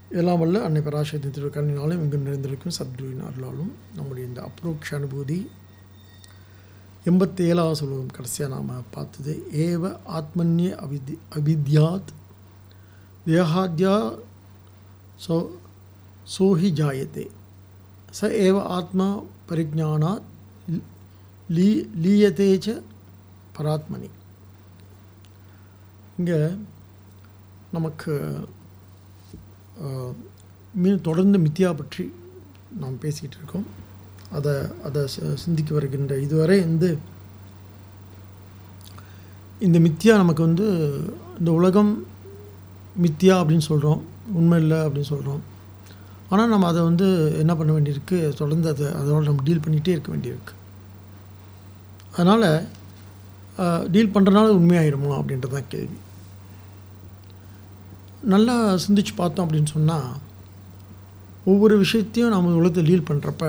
எல்லாம் வல்ல அன்னை பராசக்தி திருக்கண்ணினாலும் இங்கு நிறைந்திருக்கும் சத்குருவின் அருளாலும் நம்முடைய இந்த அப்ரோக்ஷ அனுபூதி எண்பத்தி ஏழாவது சொல்லுவோம் கடைசியாக நாம் பார்த்தது ஏவ ஆத்மன்ய அவிதி அவித்யாத் தேகாத்யா சோ சோஹி ஜாயத்தே ச ஏவ ஆத்மா பரிஜானாத் லீ லீயத்தே ச பராத்மனி இங்கே நமக்கு மீன் தொடர்ந்து மித்தியா பற்றி நாம் பேசிக்கிட்டு இருக்கோம் அதை அதை சி- சிந்திக்க வருகின்ற இதுவரை வந்து இந்த மித்தியா நமக்கு வந்து இந்த உலகம் மித்தியா அப்படின்னு சொல்கிறோம் உண்மை இல்லை அப்படின்னு சொல்கிறோம் ஆனால் நம்ம அதை வந்து என்ன பண்ண வேண்டியிருக்கு தொடர்ந்து அதை அதோட நம்ம டீல் பண்ணிகிட்டே இருக்க வேண்டியிருக்கு அதனால் டீல் பண்ணுறனால உண்மையாயிருமா அப்படின்றது தான் கேள்வி நல்லா சிந்திச்சு பார்த்தோம் அப்படின்னு சொன்னால் ஒவ்வொரு விஷயத்தையும் நம்ம உலகத்தை டீல் பண்ணுறப்ப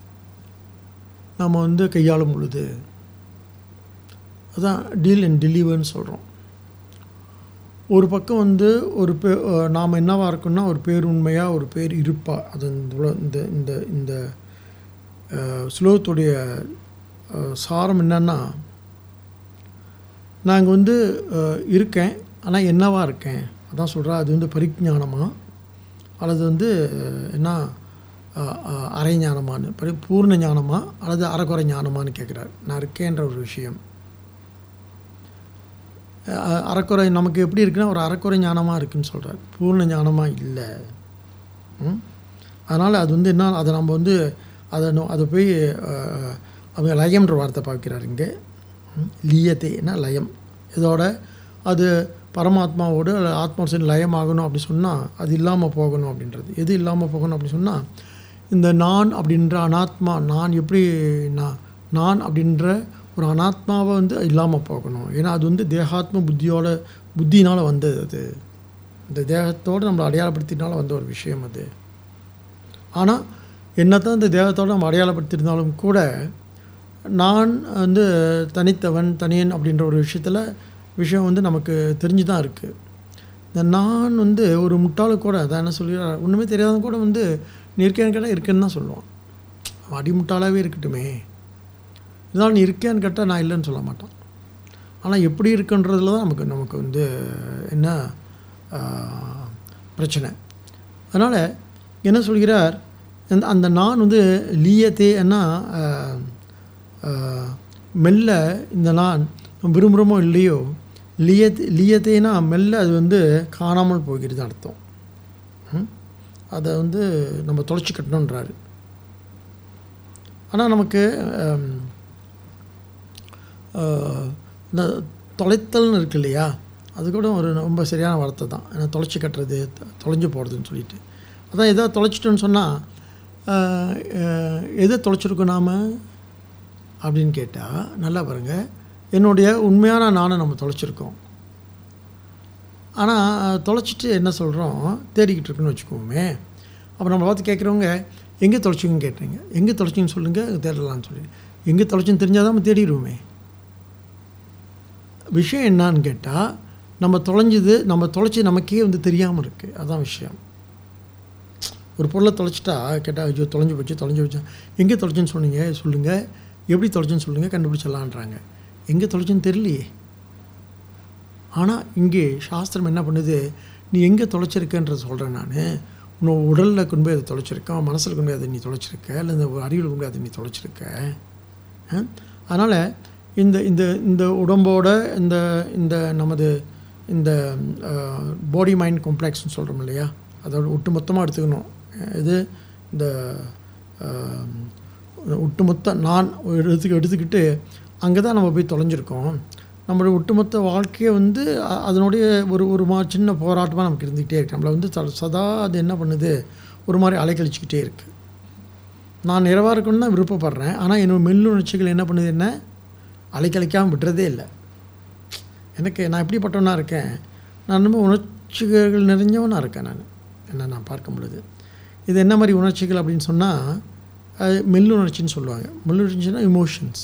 நாம் வந்து கையாளும் பொழுது அதான் டீல் அண்ட் டெலிவர்னு சொல்கிறோம் ஒரு பக்கம் வந்து ஒரு பே நாம் என்னவாக இருக்கோம்னா ஒரு பேர் உண்மையாக ஒரு பேர் இருப்பா அது இந்த உல- இந்த இந்த இந்த அஹ், ஸ்லோகத்துடைய அஹ், சாரம் என்னன்னா நாங்கள் வந்து அஹ், இருக்கேன் ஆனால் என்னவா இருக்கேன் அதான் சொல்கிறா அது வந்து பரிஞானமா அல்லது வந்து அஹ், என்ன அஹ், அஹ், அரை ஞானமான்னு பரி பூர்ண ஞானமா அல்லது அரைக்குறை ஞானமான்னு கேட்குறாரு நான் இருக்கேன்ற ஒரு விஷயம் அஹ், அரைக்குறை நமக்கு எப்படி இருக்குன்னா ஒரு அரைக்குறை ஞானமாக இருக்குன்னு சொல்கிறார் பூர்ண ஞானமாக இல்லை ம்? அதனால் அது வந்து என்ன அதை நம்ம வந்து அதை நோ- அதை போய் அஹ், அவங்க லயம்ன்ற வார்த்தை பார்க்கிறார் இங்கே ம்? லீயத்தேனா லயம் இதோட அது பரமாத்மாவோடு அல்லது ஆத்மா சேர்ந்து லயம் ஆகணும் அப்படி சொன்னால் அது இல்லாமல் போகணும் அப்படின்றது எது இல்லாமல் போகணும் அப்படி சொன்னால் இந்த நான் அப்படின்ற அனாத்மா நான் எப்படி நான் நான் அப்படின்ற ஒரு அனாத்மாவை வந்து இல்லாமல் போகணும் ஏன்னா அது வந்து தேகாத்ம புத்தியோட புத்தினால் வந்தது அது இந்த தேகத்தோடு நம்மளை அடையாளப்படுத்தினால வந்த ஒரு விஷயம் அது ஆனால் என்னதான் இந்த தேகத்தோடு நம்ம அடையாளப்படுத்தியிருந்தாலும் கூட நான் வந்து தனித்தவன் தனியன் அப்படின்ற ஒரு விஷயத்தில் விஷயம் வந்து நமக்கு தெரிஞ்சு தான் இருக்குது இந்த நான் வந்து ஒரு முட்டாளு கூட அதான் என்ன சொல்லிடுறார் ஒன்றுமே தெரியாதவன் கூட வந்து நீ இருக்கேன்னு கேட்டால் இருக்கேன்னு தான் சொல்லுவான் அவன் அடிமுட்டாளாகவே இருக்கட்டுமே இதனால் நீ இருக்கேன்னு கேட்டால் நான் இல்லைன்னு சொல்ல மாட்டான் ஆனால் எப்படி இருக்குன்றதுல தான் நமக்கு நமக்கு வந்து என்ன ஆஹ், பிரச்சனை அதனால் என்ன சொல்கிறார் அந்த அந்த நான் வந்து லீயத்தேன்னா ஆஹ், ஆஹ், மெல்ல இந்த நான் நம்ம விரும்புகிறோமோ இல்லையோ லியத் லியத்தேனா மெல்ல அது வந்து காணாமல் போகிறது அர்த்தம் ம்? அதை வந்து நம்ம தொலைச்சி கட்டணுன்றாரு ஆனால் நமக்கு ஆம், ஆஹ், இந்த தொலைத்தல்னு இருக்கு இல்லையா அது கூட ஒரு ரொம்ப சரியான வார்த்தை தான் ஏன்னா தொலைச்சி கட்டுறது தொ- தொலைஞ்சு போகிறதுன்னு சொல்லிட்டு அதான் எதாவது தொலைச்சிட்டோன்னு சொன்னால் எதை தொலைச்சிருக்கோம் நாம் அப்படின்னு கேட்டால் நல்லா பாருங்கள் என்னுடைய உண்மையான நானை நம்ம தொலைச்சிருக்கோம் ஆனால் தொலைச்சிட்டு என்ன சொல்கிறோம் தேடிக்கிட்டு இருக்குன்னு வச்சுக்கோமே அப்போ நம்ம பார்த்து கேட்குறவங்க எங்கே தொலைச்சிங்கன்னு கேட்டுறீங்க எங்கே தொலைச்சிங்கன்னு சொல்லுங்கள் தேடலாம்னு சொல்லி எங்கே தொலைச்சின்னு தெரிஞ்சால் தான் நம்ம தேடிடுவோமே விஷயம் என்னான்னு கேட்டால் நம்ம தொலைஞ்சது நம்ம தொலைச்சி நமக்கே வந்து தெரியாமல் இருக்குது அதான் விஷயம் ஒரு பொருளை தொலைச்சிட்டா கேட்டால் ஐயோ தொலைஞ்சு போச்சு தொலைஞ்சு போச்சு எங்கே தொலைச்சுன்னு சொன்னீங்க சொல்லுங்கள் எப்படி தொலைச்சுன்னு சொல்லுங்கள் கண்டுபிடிச்சிடலான்றாங்க எங்கே தொலைச்சுன்னு தெரியலையே ஆனால் இங்கே சாஸ்திரம் என்ன பண்ணுது நீ எங்கே தொலைச்சிருக்கன்றத சொல்கிறேன் நான் உன்னோட உடலில் கொண்டு போய் அதை தொலைச்சிருக்க மனசில் கொண்டு போய் அதை நீ தொலைச்சிருக்க இல்லை இந்த அறிவில் கொண்டு போய் அதை நீ தொலைச்சிருக்க அதனால் இந்த இந்த இந்த உடம்போட இந்த இந்த நமது இந்த பாடி மைண்ட் காம்ப்ளெக்ஸ்னு சொல்கிறோம் இல்லையா அதோட ஒட்டு மொத்தமாக எடுத்துக்கணும் இது இந்த ஆஹ், ஒட்டுமொத்த நான் ஒரு எடுத்துக்க எடுத்துக்கிட்டு அங்கே தான் நம்ம போய் தொலைஞ்சிருக்கோம் நம்மளுடைய ஒட்டுமொத்த வாழ்க்கையை வந்து அ- அதனுடைய ஒரு ஒரு மா சின்ன போராட்டமாக நமக்கு இருந்துக்கிட்டே இருக்கு நம்மளை வந்து ச- சதா அது என்ன பண்ணுது ஒரு மாதிரி அலைக்கழிச்சிக்கிட்டே இருக்குது நான் நிறைவாக இருக்கணும்னு தான் விருப்பப்படுறேன் ஆனால் என்னோட மெல்லுணர்ச்சிகள் என்ன பண்ணுது என்ன அலைக்கழிக்காமல் விட்டுறதே இல்லை எனக்கு நான் எப்படிப்பட்டவனா இருக்கேன் நான் ரொம்ப உணர்ச்சிகள் நிறைஞ்சவனாக இருக்கேன் நான் என்ன நான் பார்க்கும் பொழுது இது என்ன மாதிரி உணர்ச்சிகள் அப்படின்னு சொன்னால் அது மெல்லுணர்ச்சின்னு சொல்லுவாங்க மெல்லுணர்ச்சின்னா இமோஷன்ஸ்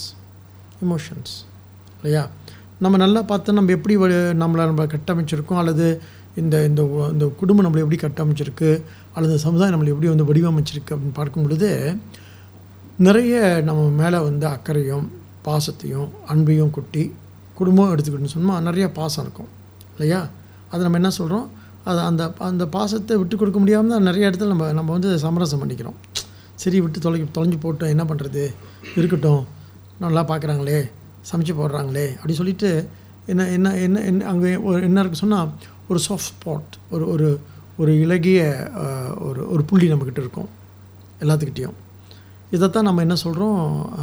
இமோஷன்ஸ் இல்லையா நம்ம நல்லா பார்த்து நம்ம எப்படி வ- நம்மளை நம்ம கட்டமைச்சிருக்கோம் அல்லது இந்த இந்த உ- இந்த குடும்பம் நம்மளை எப்படி கட்டமைச்சிருக்கு அல்லது இந்த சமுதாயம் நம்மளை எப்படி வந்து வடிவமைச்சிருக்கு அப்படின்னு பார்க்கும் பொழுது நிறைய நம்ம மேலே வந்து அக்கறையும் பாசத்தையும் அன்பையும் கொட்டி குடும்பம் எடுத்துக்கிட்டோம்னு சொன்னால் நிறைய பாசம் இருக்கும் இல்லையா அது நம்ம என்ன சொல்கிறோம் அது அந்த அந்த பாசத்தை விட்டு கொடுக்க முடியாமல் தான் நிறைய இடத்துல நம்ம நம்ம வந்து சமரசம் பண்ணிக்கிறோம் சரி விட்டு தொலை தொலைஞ்சு போட்டோம் என்ன பண்ணுறது இருக்கட்டும் நல்லா பார்க்குறாங்களே சமைச்சு போடுறாங்களே அப்படி சொல்லிட்டு என்ன என்ன என்ன என்ன அங்கே ஒரு என்ன இருக்கு சொன்னால் ஒரு சாஃப்ட் ஸ்பாட் ஒரு ஒரு ஒரு இலகிய அஹ், ஒரு ஒரு புள்ளி நம்மக்கிட்ட இருக்கும் எல்லாத்துக்கிட்டேயும் இதைத்தான் நம்ம என்ன சொல்கிறோம்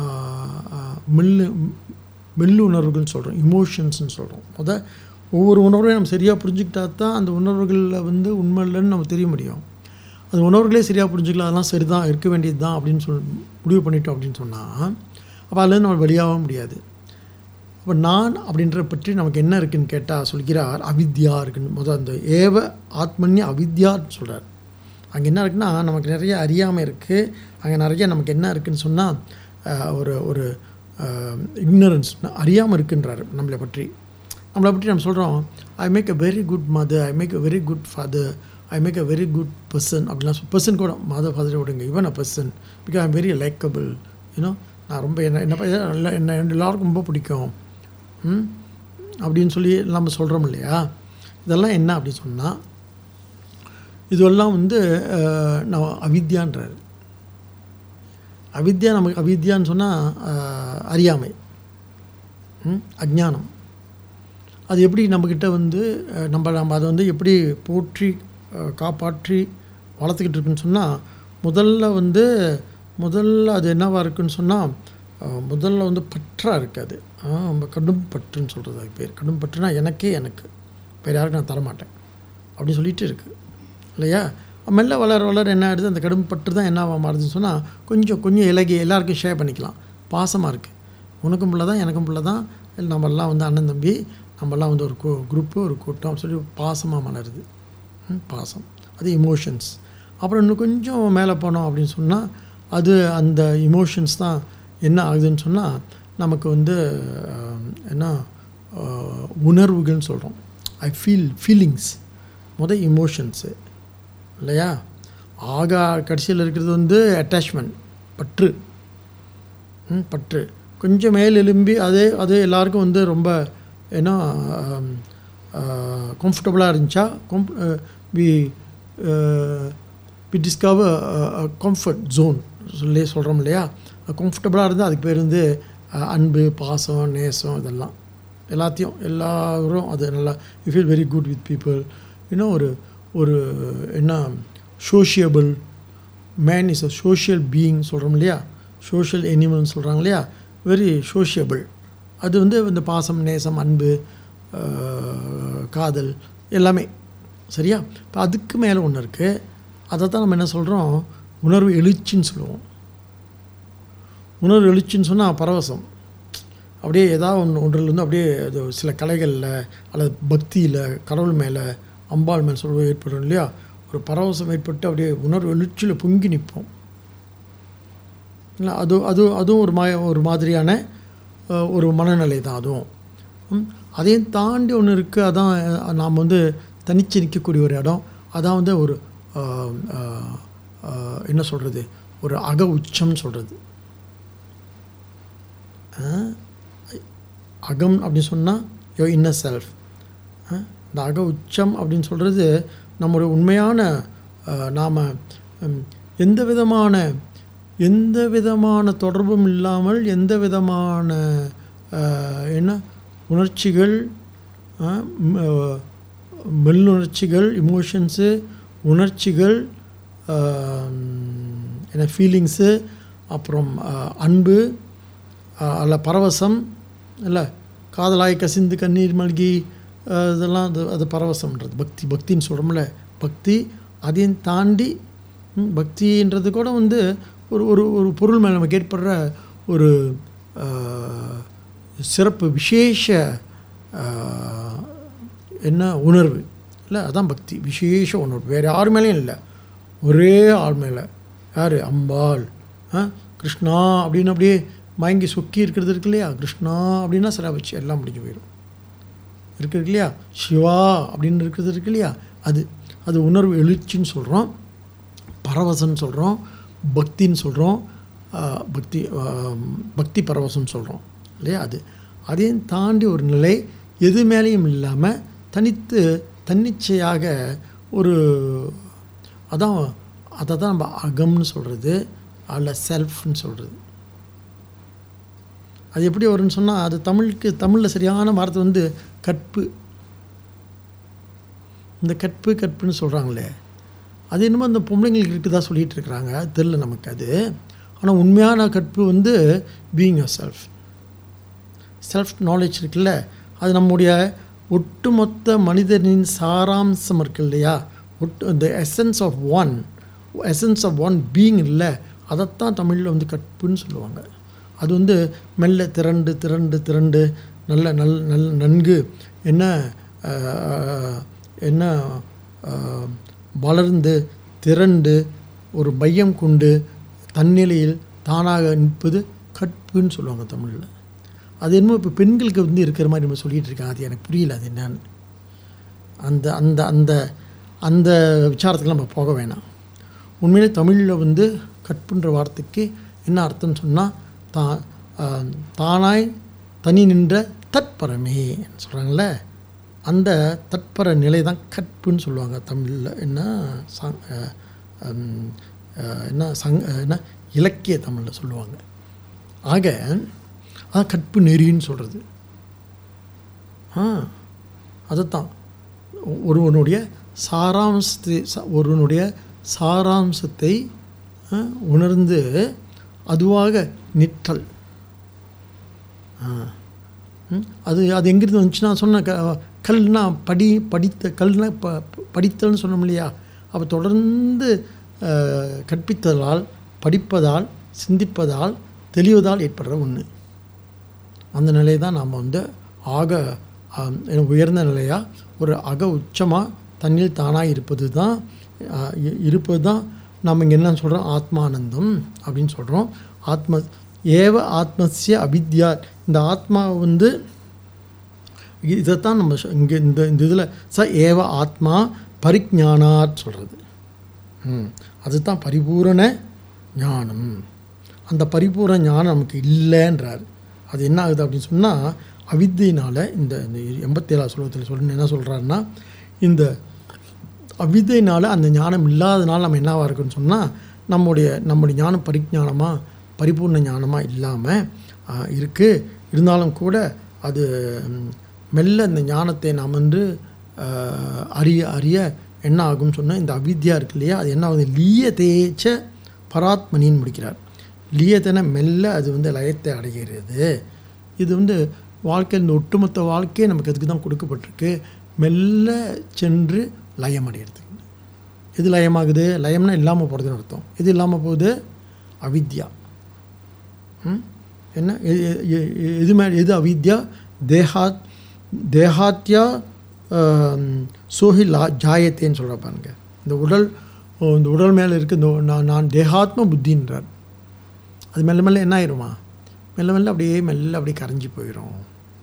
மெல்லு மெல்லு உணர்வுகள்னு சொல்கிறோம் இமோஷன்ஸ்னு சொல்கிறோம் முத ஒவ்வொரு உணர்வையும் நம்ம சரியாக புரிஞ்சுக்கிட்டா தான் அந்த உணர்வுகளில் வந்து உண்மை இல்லைன்னு நம்ம தெரிய முடியும் அது உணர்வுகளே சரியாக புரிஞ்சுக்கலாம் அதெல்லாம் சரிதான் இருக்க வேண்டியது தான் அப்படின்னு சொல் முடிவு பண்ணிட்டோம் அப்படின்னு சொன்னால் அப்போ அதுலேருந்து நம்ம வெளியாக முடியாது அப்போ நான் அப்படின்ற பற்றி நமக்கு என்ன இருக்குன்னு கேட்டால் சொல்கிறார் அவித்யா இருக்குன்னு முதல் அந்த ஏவ ஆத்மன்ய அவித்யான்னு சொல்கிறார் அங்கே என்ன இருக்குன்னா நமக்கு நிறைய அறியாமை இருக்குது அங்கே நிறைய நமக்கு என்ன இருக்குன்னு சொன்னால் ஒரு ஒரு இக்னரன்ஸ் அறியாமல் இருக்குன்றாரு நம்மளை பற்றி நம்மளை பற்றி நம்ம சொல்கிறோம் I make a very good mother I make a very good father I make a very good person அப்படிலாம் பர்சன் கூட மதர் ஃபாதரை விடுங்க இவன் a person because I'm very likeable you know நான் ரொம்ப என்ன என்ன ப- எல்லா- என்ன எல்லாருக்கும் ரொம்ப பிடிக்கும் ம் அப்படின்னு சொல்லி நம்ம சொல்கிறோம் இல்லையா இதெல்லாம் என்ன அப்படின்னு சொன்னால் இதெல்லாம் வந்து அஹ், நான் அவித்யான்றார் அவித்யா நமக்கு அவித்யான்னு சொன்னால் அறியாமை ம், அஜ்ஞானம் அது எப்படி நம்மக்கிட்ட வந்து அஹ், நம்ம நம்ம அதை வந்து எப்படி போற்றி அஹ், காப்பாற்றி வளர்த்துக்கிட்டு இருக்குன்னு சொன்னால் முதல்ல வந்து முதல்ல அது என்னவா இருக்குன்னு சொன்னால் முதல்ல வந்து பற்றா இருக்காது நம்ம கடும் பற்றுன்னு சொல்கிறது அது பேர் கடும் பற்றுனா எனக்கே எனக்கு வேறு யாருக்கும் நான் தரமாட்டேன் அப்படின்னு சொல்லிட்டு இருக்குது இல்லையா மெல்ல வளர வளர என்ன ஆயிடுது அந்த கடும் பற்று தான் என்னவா மாறுதுன்னு சொன்னால் கொஞ்சம் கொஞ்சம் இலகி எல்லாருக்கும் ஷேர் பண்ணிக்கலாம் பாசமாக இருக்குது உனக்கும் பிள்ளை தான் எனக்கும் பிள்ளை தான் இல்லை நம்மெல்லாம் வந்து அண்ணன் தம்பி நம்மெல்லாம் வந்து ஒரு கு குரூப்பு ஒரு கூட்டம் அப்படி சொல்லி பாசமாக மலருது ம், பாசம் அது இமோஷன்ஸ் அப்புறம் இன்னும் கொஞ்சம் மேலே போனோம் அப்படின்னு சொன்னால் அது அந்த இமோஷன்ஸ் தான் என்ன ஆகுதுன்னு சொன்னால் நமக்கு வந்து அஹ், என்ன அஹ், உணர்வுகள்னு சொல்கிறோம் ஐ ஃபீல் ஃபீலிங்ஸ் முத இமோஷன்ஸு இல்லையா ஆகா கடைசியில் இருக்கிறது வந்து அட்டாச்மெண்ட் பற்று ம், பற்று கொஞ்சம் மேல் எலும்பி அதே அதே எல்லாருக்கும் வந்து ரொம்ப ஏன்னா கம்ஃபர்டபுளாக இருந்துச்சா come we we discover comfort zone சொல்லி சொல்கிறோம் இல்லையா கம்ஃபர்டபுளாக இருந்தால் அதுக்கு பேர் வந்து அஹ், அன்பு பாசம் நேசம் இதெல்லாம் எல்லாத்தையும் எல்லாரும் அது நல்லா you feel very good with people இன்னும் ஒரு ஒரு என்ன sociable man is a social being சொல்கிறோம் இல்லையா சோஷியல் எனிமல்னு சொல்கிறாங்க இல்லையா வெரி சோஷியபிள் அது வந்து இந்த பாசம் நேசம் அன்பு அஹ், காதல் எல்லாமே சரியா இப்போ அதுக்கு மேலே ஒன்று இருக்குது அதை தான் நம்ம என்ன சொல்கிறோம் உணர்வு எழுச்சின்னு சொல்லுவோம் உணர்வு எழுச்சின்னு சொன்னால் பரவசம் அப்படியே ஏதாவது ஒன்று ஒன்றிலேருந்து அப்படியே அது சில கலைகளில் அல்லது பக்தியில் கடவுள் மேலே அம்பாள் மேலே சொல்ல ஏற்படும் இல்லையா ஒரு பரவசம் ஏற்பட்டு அப்படியே உணர்வு எழுச்சியில் பொங்கி நிற்போம் இல்லை அது அது அதுவும் ஒரு மா ஒரு மாதிரியான அஹ், ஒரு மனநிலை தான் அதுவும் ம், அதையும் தாண்டி ஒன்று இருக்குது அதான் அஹ், நாம் வந்து தனிச்சு நிற்கக்கூடிய ஒரு இடம் அதான் வந்து ஒரு அஹ், அஹ், அஹ், என்ன சொல்கிறது ஒரு அக உச்சம்னு சொல்கிறது அகம் அப்படின்னு சொன்னால் யோ இன்னர் செல்ஃப் இந்த அக உச்சம் அப்படின்னு சொல்கிறது நம்முடைய உண்மையான நாம் எந்த விதமான எந்த விதமான தொடர்பும் இல்லாமல் எந்த விதமான அஹ், என்ன உணர்ச்சிகள் அஹ், ம், அஹ், மெல்லுணர்ச்சிகள் இமோஷன்ஸு உணர்ச்சிகள் அஹ், என்ன ஃபீலிங்ஸு அப்புறம் அஹ், அன்பு அஹ், அல்ல பரவசம் இல்லை காதலாய் கசிந்து கண்ணீர் மல்கி அஹ், இதெல்லாம் அது அது பரவசம்ன்றது பக்தி பக்தின்னு சொல்கிறோம்ல பக்தி அதையும் தாண்டி ம், பக்தின்றது கூட வந்து ஒரு ஒரு ஒரு பொருள் மேலே நமக்கு ஏற்படுற ஒரு அஹ், சிறப்பு விசேஷ அஹ், என்ன உணர்வு இல்லை அதான் பக்தி விசேஷ உணர்வு வேறு யார் மேலேயும் இல்லை ஒரே ஆள் மேலே யார் அம்பாள் ஆ கிருஷ்ணா அப்படின்னு அப்படியே மயங்கி சொக்கி இருக்கிறது இருக்கு இல்லையா கிருஷ்ணா அப்படின்னா சில வச்சு எல்லாம் முடிஞ்சு போயிடும் இருக்குது இல்லையா சிவா அப்படின்னு இருக்கிறது இருக்கு இல்லையா அது அது உணர்வு எழுச்சின்னு சொல்கிறோம் பரவசம்னு சொல்கிறோம் பக்தின்னு சொல்கிறோம் பக்தி ஆஹ், பக்தி பரவசம்னு சொல்கிறோம் இல்லையா அது அதையும் தாண்டி ஒரு நிலை எது மேலேயும் இல்லாமல் தனித்து தன்னிச்சையாக ஒரு அதான் அதை தான் நம்ம அகம்னு சொல்கிறது அல்ல செல்ஃப்னு சொல்கிறது அது எப்படி வரும்னு சொன்னால் அது தமிழுக்கு தமிழில் சரியான வார்த்தை வந்து கற்பு இந்த கற்பு கற்புன்னு சொல்கிறாங்களே அது என்னமோ அந்த பொம்பளைங்களுக்கு இருக்குதா சொல்லிகிட்டு இருக்கிறாங்க தெரில நமக்கு அது ஆனால் உண்மையான கற்பு வந்து being yourself self knowledge இருக்குல்ல அது நம்முடைய ஒட்டுமொத்த மனிதனின் சாராம்சம் இருக்கு இல்லையா ஒட்டு the essence of one essence of one being இல்லை அதைத்தான் தமிழில் வந்து கற்புன்னு சொல்லுவாங்க அது வந்து மெல்ல திரண்டு திரண்டு திரண்டு நல்ல நல் நல் நன்கு என்ன ஆஹ், என்ன ஆஹ், வளர்ந்து திரண்டு ஒரு மையம் கொண்டு தன்னிலையில் தானாக நிற்பது கற்புன்னு சொல்லுவாங்க தமிழில் அது என்னமோ இப்போ பெண்களுக்கு வந்து இருக்கிற மாதிரி நம்ம சொல்லிகிட்டு இருக்காங்க அது எனக்கு புரியல அது என்னன்னு அந்த அந்த அந்த அந்த விசாரத்துக்கு நம்ம போக வேணாம் உண்மையிலே தமிழில் வந்து கற்புன்ற வார்த்தைக்கு என்ன அர்த்தம்னு சொன்னால் தா ஆஹ், தானாய் தனி நின்ற தற்பரமே சொல்கிறாங்களே அந்த தற்பர நிலை தான் கற்புன்னு சொல்லுவாங்க தமிழில் என்ன சங் ஆஹ், ஹம், ஆஹ், என்ன சங் என்ன இலக்கிய தமிழில் சொல்லுவாங்க ஆக அதான் கற்பு நெறின்னு சொல்கிறது ஆ அதுதான் ஒருவனுடைய சாராம்சத்தை ச- ஒருவனுடைய சாராம்சத்தை ஆ, உணர்ந்து அதுவாக நிற்றல் ஆ. ம், அது அது எங்கிருந்து வந்துச்சுன்னா சொன்ன க கல்னா படி படித்த கல்னா ப ப- படித்தல்னு சொன்னோம் இல்லையா அப்போ தொடர்ந்து ஆ, கற்பித்ததால் படிப்பதால் சிந்திப்பதால் தெளிவதால் ஏற்படுற ஒன்று அந்த நிலை தான் நாம் வந்து ஆக ஆம், உயர்ந்த நிலையாக ஒரு அக உச்சமாக தண்ணில் தானாக இருப்பது தான் ஆ, இ- இருப்பது தான் நம்ம இங்கே என்ன சொல்கிறோம் ஆத்மானந்தம் அப்படின்னு சொல்கிறோம் ஆத்ம ஏவ ஆத்மஸ்ய அவித்யா இந்த ஆத்மா வந்து இ- இதைத்தான் நம்ம சொ- இங்கே இந்த இந்த இதில் ச ஏவ ஆத்மா பரிஜானாத் சொல்கிறது ம் அதுதான் பரிபூரண ஞானம் அந்த பரிபூரண ஞானம் நமக்கு இல்லைன்றார் அது என்ன ஆகுது அப்படின்னு சொன்னால் அவித்தையினால் இந்த இந்த எண்பத்தேழாவது ஸ்லோகத்தில் சொல்லணும் என்ன சொல்கிறாருன்னா இந்த அவித்தையினால் அந்த ஞானம் இல்லாதனால நம்ம என்னவாக இருக்குன்னு சொன்னால் நம்முடைய நம்முடைய ஞானம் பரிஞானமாக பரிபூர்ண ஞானமாக இல்லாமல் இருக்குது இருந்தாலும் கூட அது ம், மெல்ல இந்த ஞானத்தை நாம் வந்து ஆ, அறிய அறிய என்ன ஆகும்னு சொன்னால் இந்த அவித்யா இருக்கு இல்லையா அது என்ன ஆகுது லீய தேச்ச பராத்மனின்னு முடிக்கிறார் லீயத்தன மெல்ல அது வந்து லயத்தை அடைகிறது இது வந்து வாழ்க்கை இந்த ஒட்டுமொத்த வாழ்க்கையே நமக்கு அதுக்கு தான் கொடுக்கப்பட்டிருக்கு மெல்ல சென்று லயம் அடையிறதுக்கு எது லயமாகுது லயம்னா இல்லாமல் போகிறதுன்னு அர்த்தம் எது இல்லாமல் போகுது அவித்யா ம்? என்ன எ- எ- எ- எ- எது மே எது அவித்யா தேஹாத் தேஹாத்யா ஆம், சோஹி லா ஜாயத்தேன்னு சொல்கிற பாருங்க இந்த உடல் ஓ, இந்த உடல் மேலே இருக்க இந்த நான் நான் தேகாத்ம புத்தின்றார் அது மெல்ல மெல்ல என்ன ஆயிருமா மெல்ல மெல்ல அப்படியே மெல்ல அப்படியே கரைஞ்சி போயிடும்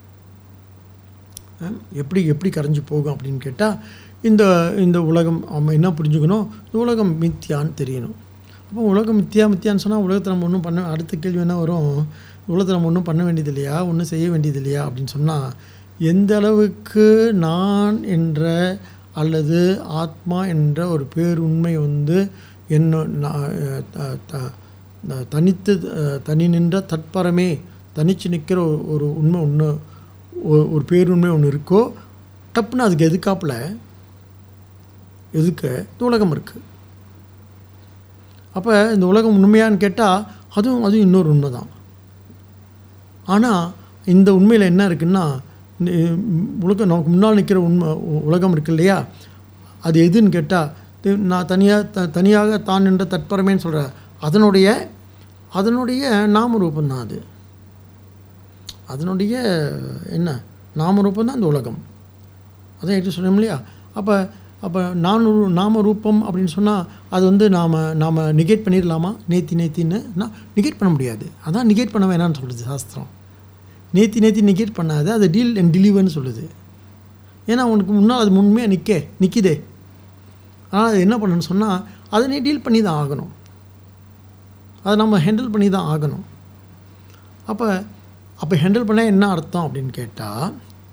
அஹ், எப்படி எப்படி கரைஞ்சி போகும் அப்படின்னு கேட்டால் இந்த இந்த உலகம் நம்ம என்ன புரிஞ்சுக்கணும் இந்த உலகம் மித்தியான்னு தெரியணும் அப்போ உலகம் மித்தியா மித்தியான்னு சொன்னால் உலகத்தை நம்ம ஒன்றும் பண்ண அடுத்த கேள்வி என்ன வரும் உலகத்தை நம்ம ஒன்றும் பண்ண வேண்டியது இல்லையா ஒன்றும் செய்ய வேண்டியது இல்லையா அப்படின்னு சொன்னால் எந்த அளவுக்கு நான் என்ற அல்லது ஆத்மா என்ற ஒரு பேருண்மை வந்து என்ன நான், த- த- த- தனித்து அஹ், தனி நின்ற தற்பரமே தனிச்சு நிற்கிற ஒரு- ஒரு உண்மை ஒன்று ஒ- ஒரு பேருண்மை ஒன்று இருக்கோ டப்புன்னு அதுக்கு எதுக்காப்புல எதுக்கு இந்த உலகம் இருக்குது அப்போ இந்த உலகம் உண்மையான்னு கேட்டால் அதுவும் அதுவும் இன்னொரு உண்மை தான் ஆனால் இந்த உண்மையில் என்ன இருக்குன்னா இந்த உலகம் நமக்கு முன்னால் நிற்கிற உண்மை உ- உலகம் இருக்கு இல்லையா அது எதுன்னு கேட்டால் நான் தனியாக த தனியாக தான் நின்ற தற்பரமேன்னு சொல்கிற அதனுடைய அதனுடைய நாமரூபம் தான் அது அதனுடைய என்ன நாமரூபம் தான் இந்த உலகம் அதான் எப்படி சொன்னோம் இல்லையா அப்போ அப்போ நான் நாம ரூபம் அப்படின்னு சொன்னால் அது வந்து நாம் நாம் நிகேட் பண்ணிடலாமா நேத்தி நேத்தின்னு நான் நிகேட் பண்ண முடியாது அதான் நிகேட் பண்ண வேணாம்னு சொல்லுது சாஸ்திரம் நேத்தி நேத்தி நிகேட் பண்ணாது அது டீல் அண்ட் டெலிவர்னு சொல்லுது ஏன்னா உனக்கு முன்னால் அது உண்மையாக நிற்க நிற்கிதே ஆனால் அது என்ன பண்ணணும்னு சொன்னால் அதை நீ டீல் பண்ணி தான் ஆகணும் அதை நம்ம ஹேண்டில் பண்ணி தான் ஆகணும் அப்போ அப்போ ஹேண்டில் பண்ணால் என்ன அர்த்தம் அப்படின்னு கேட்டால்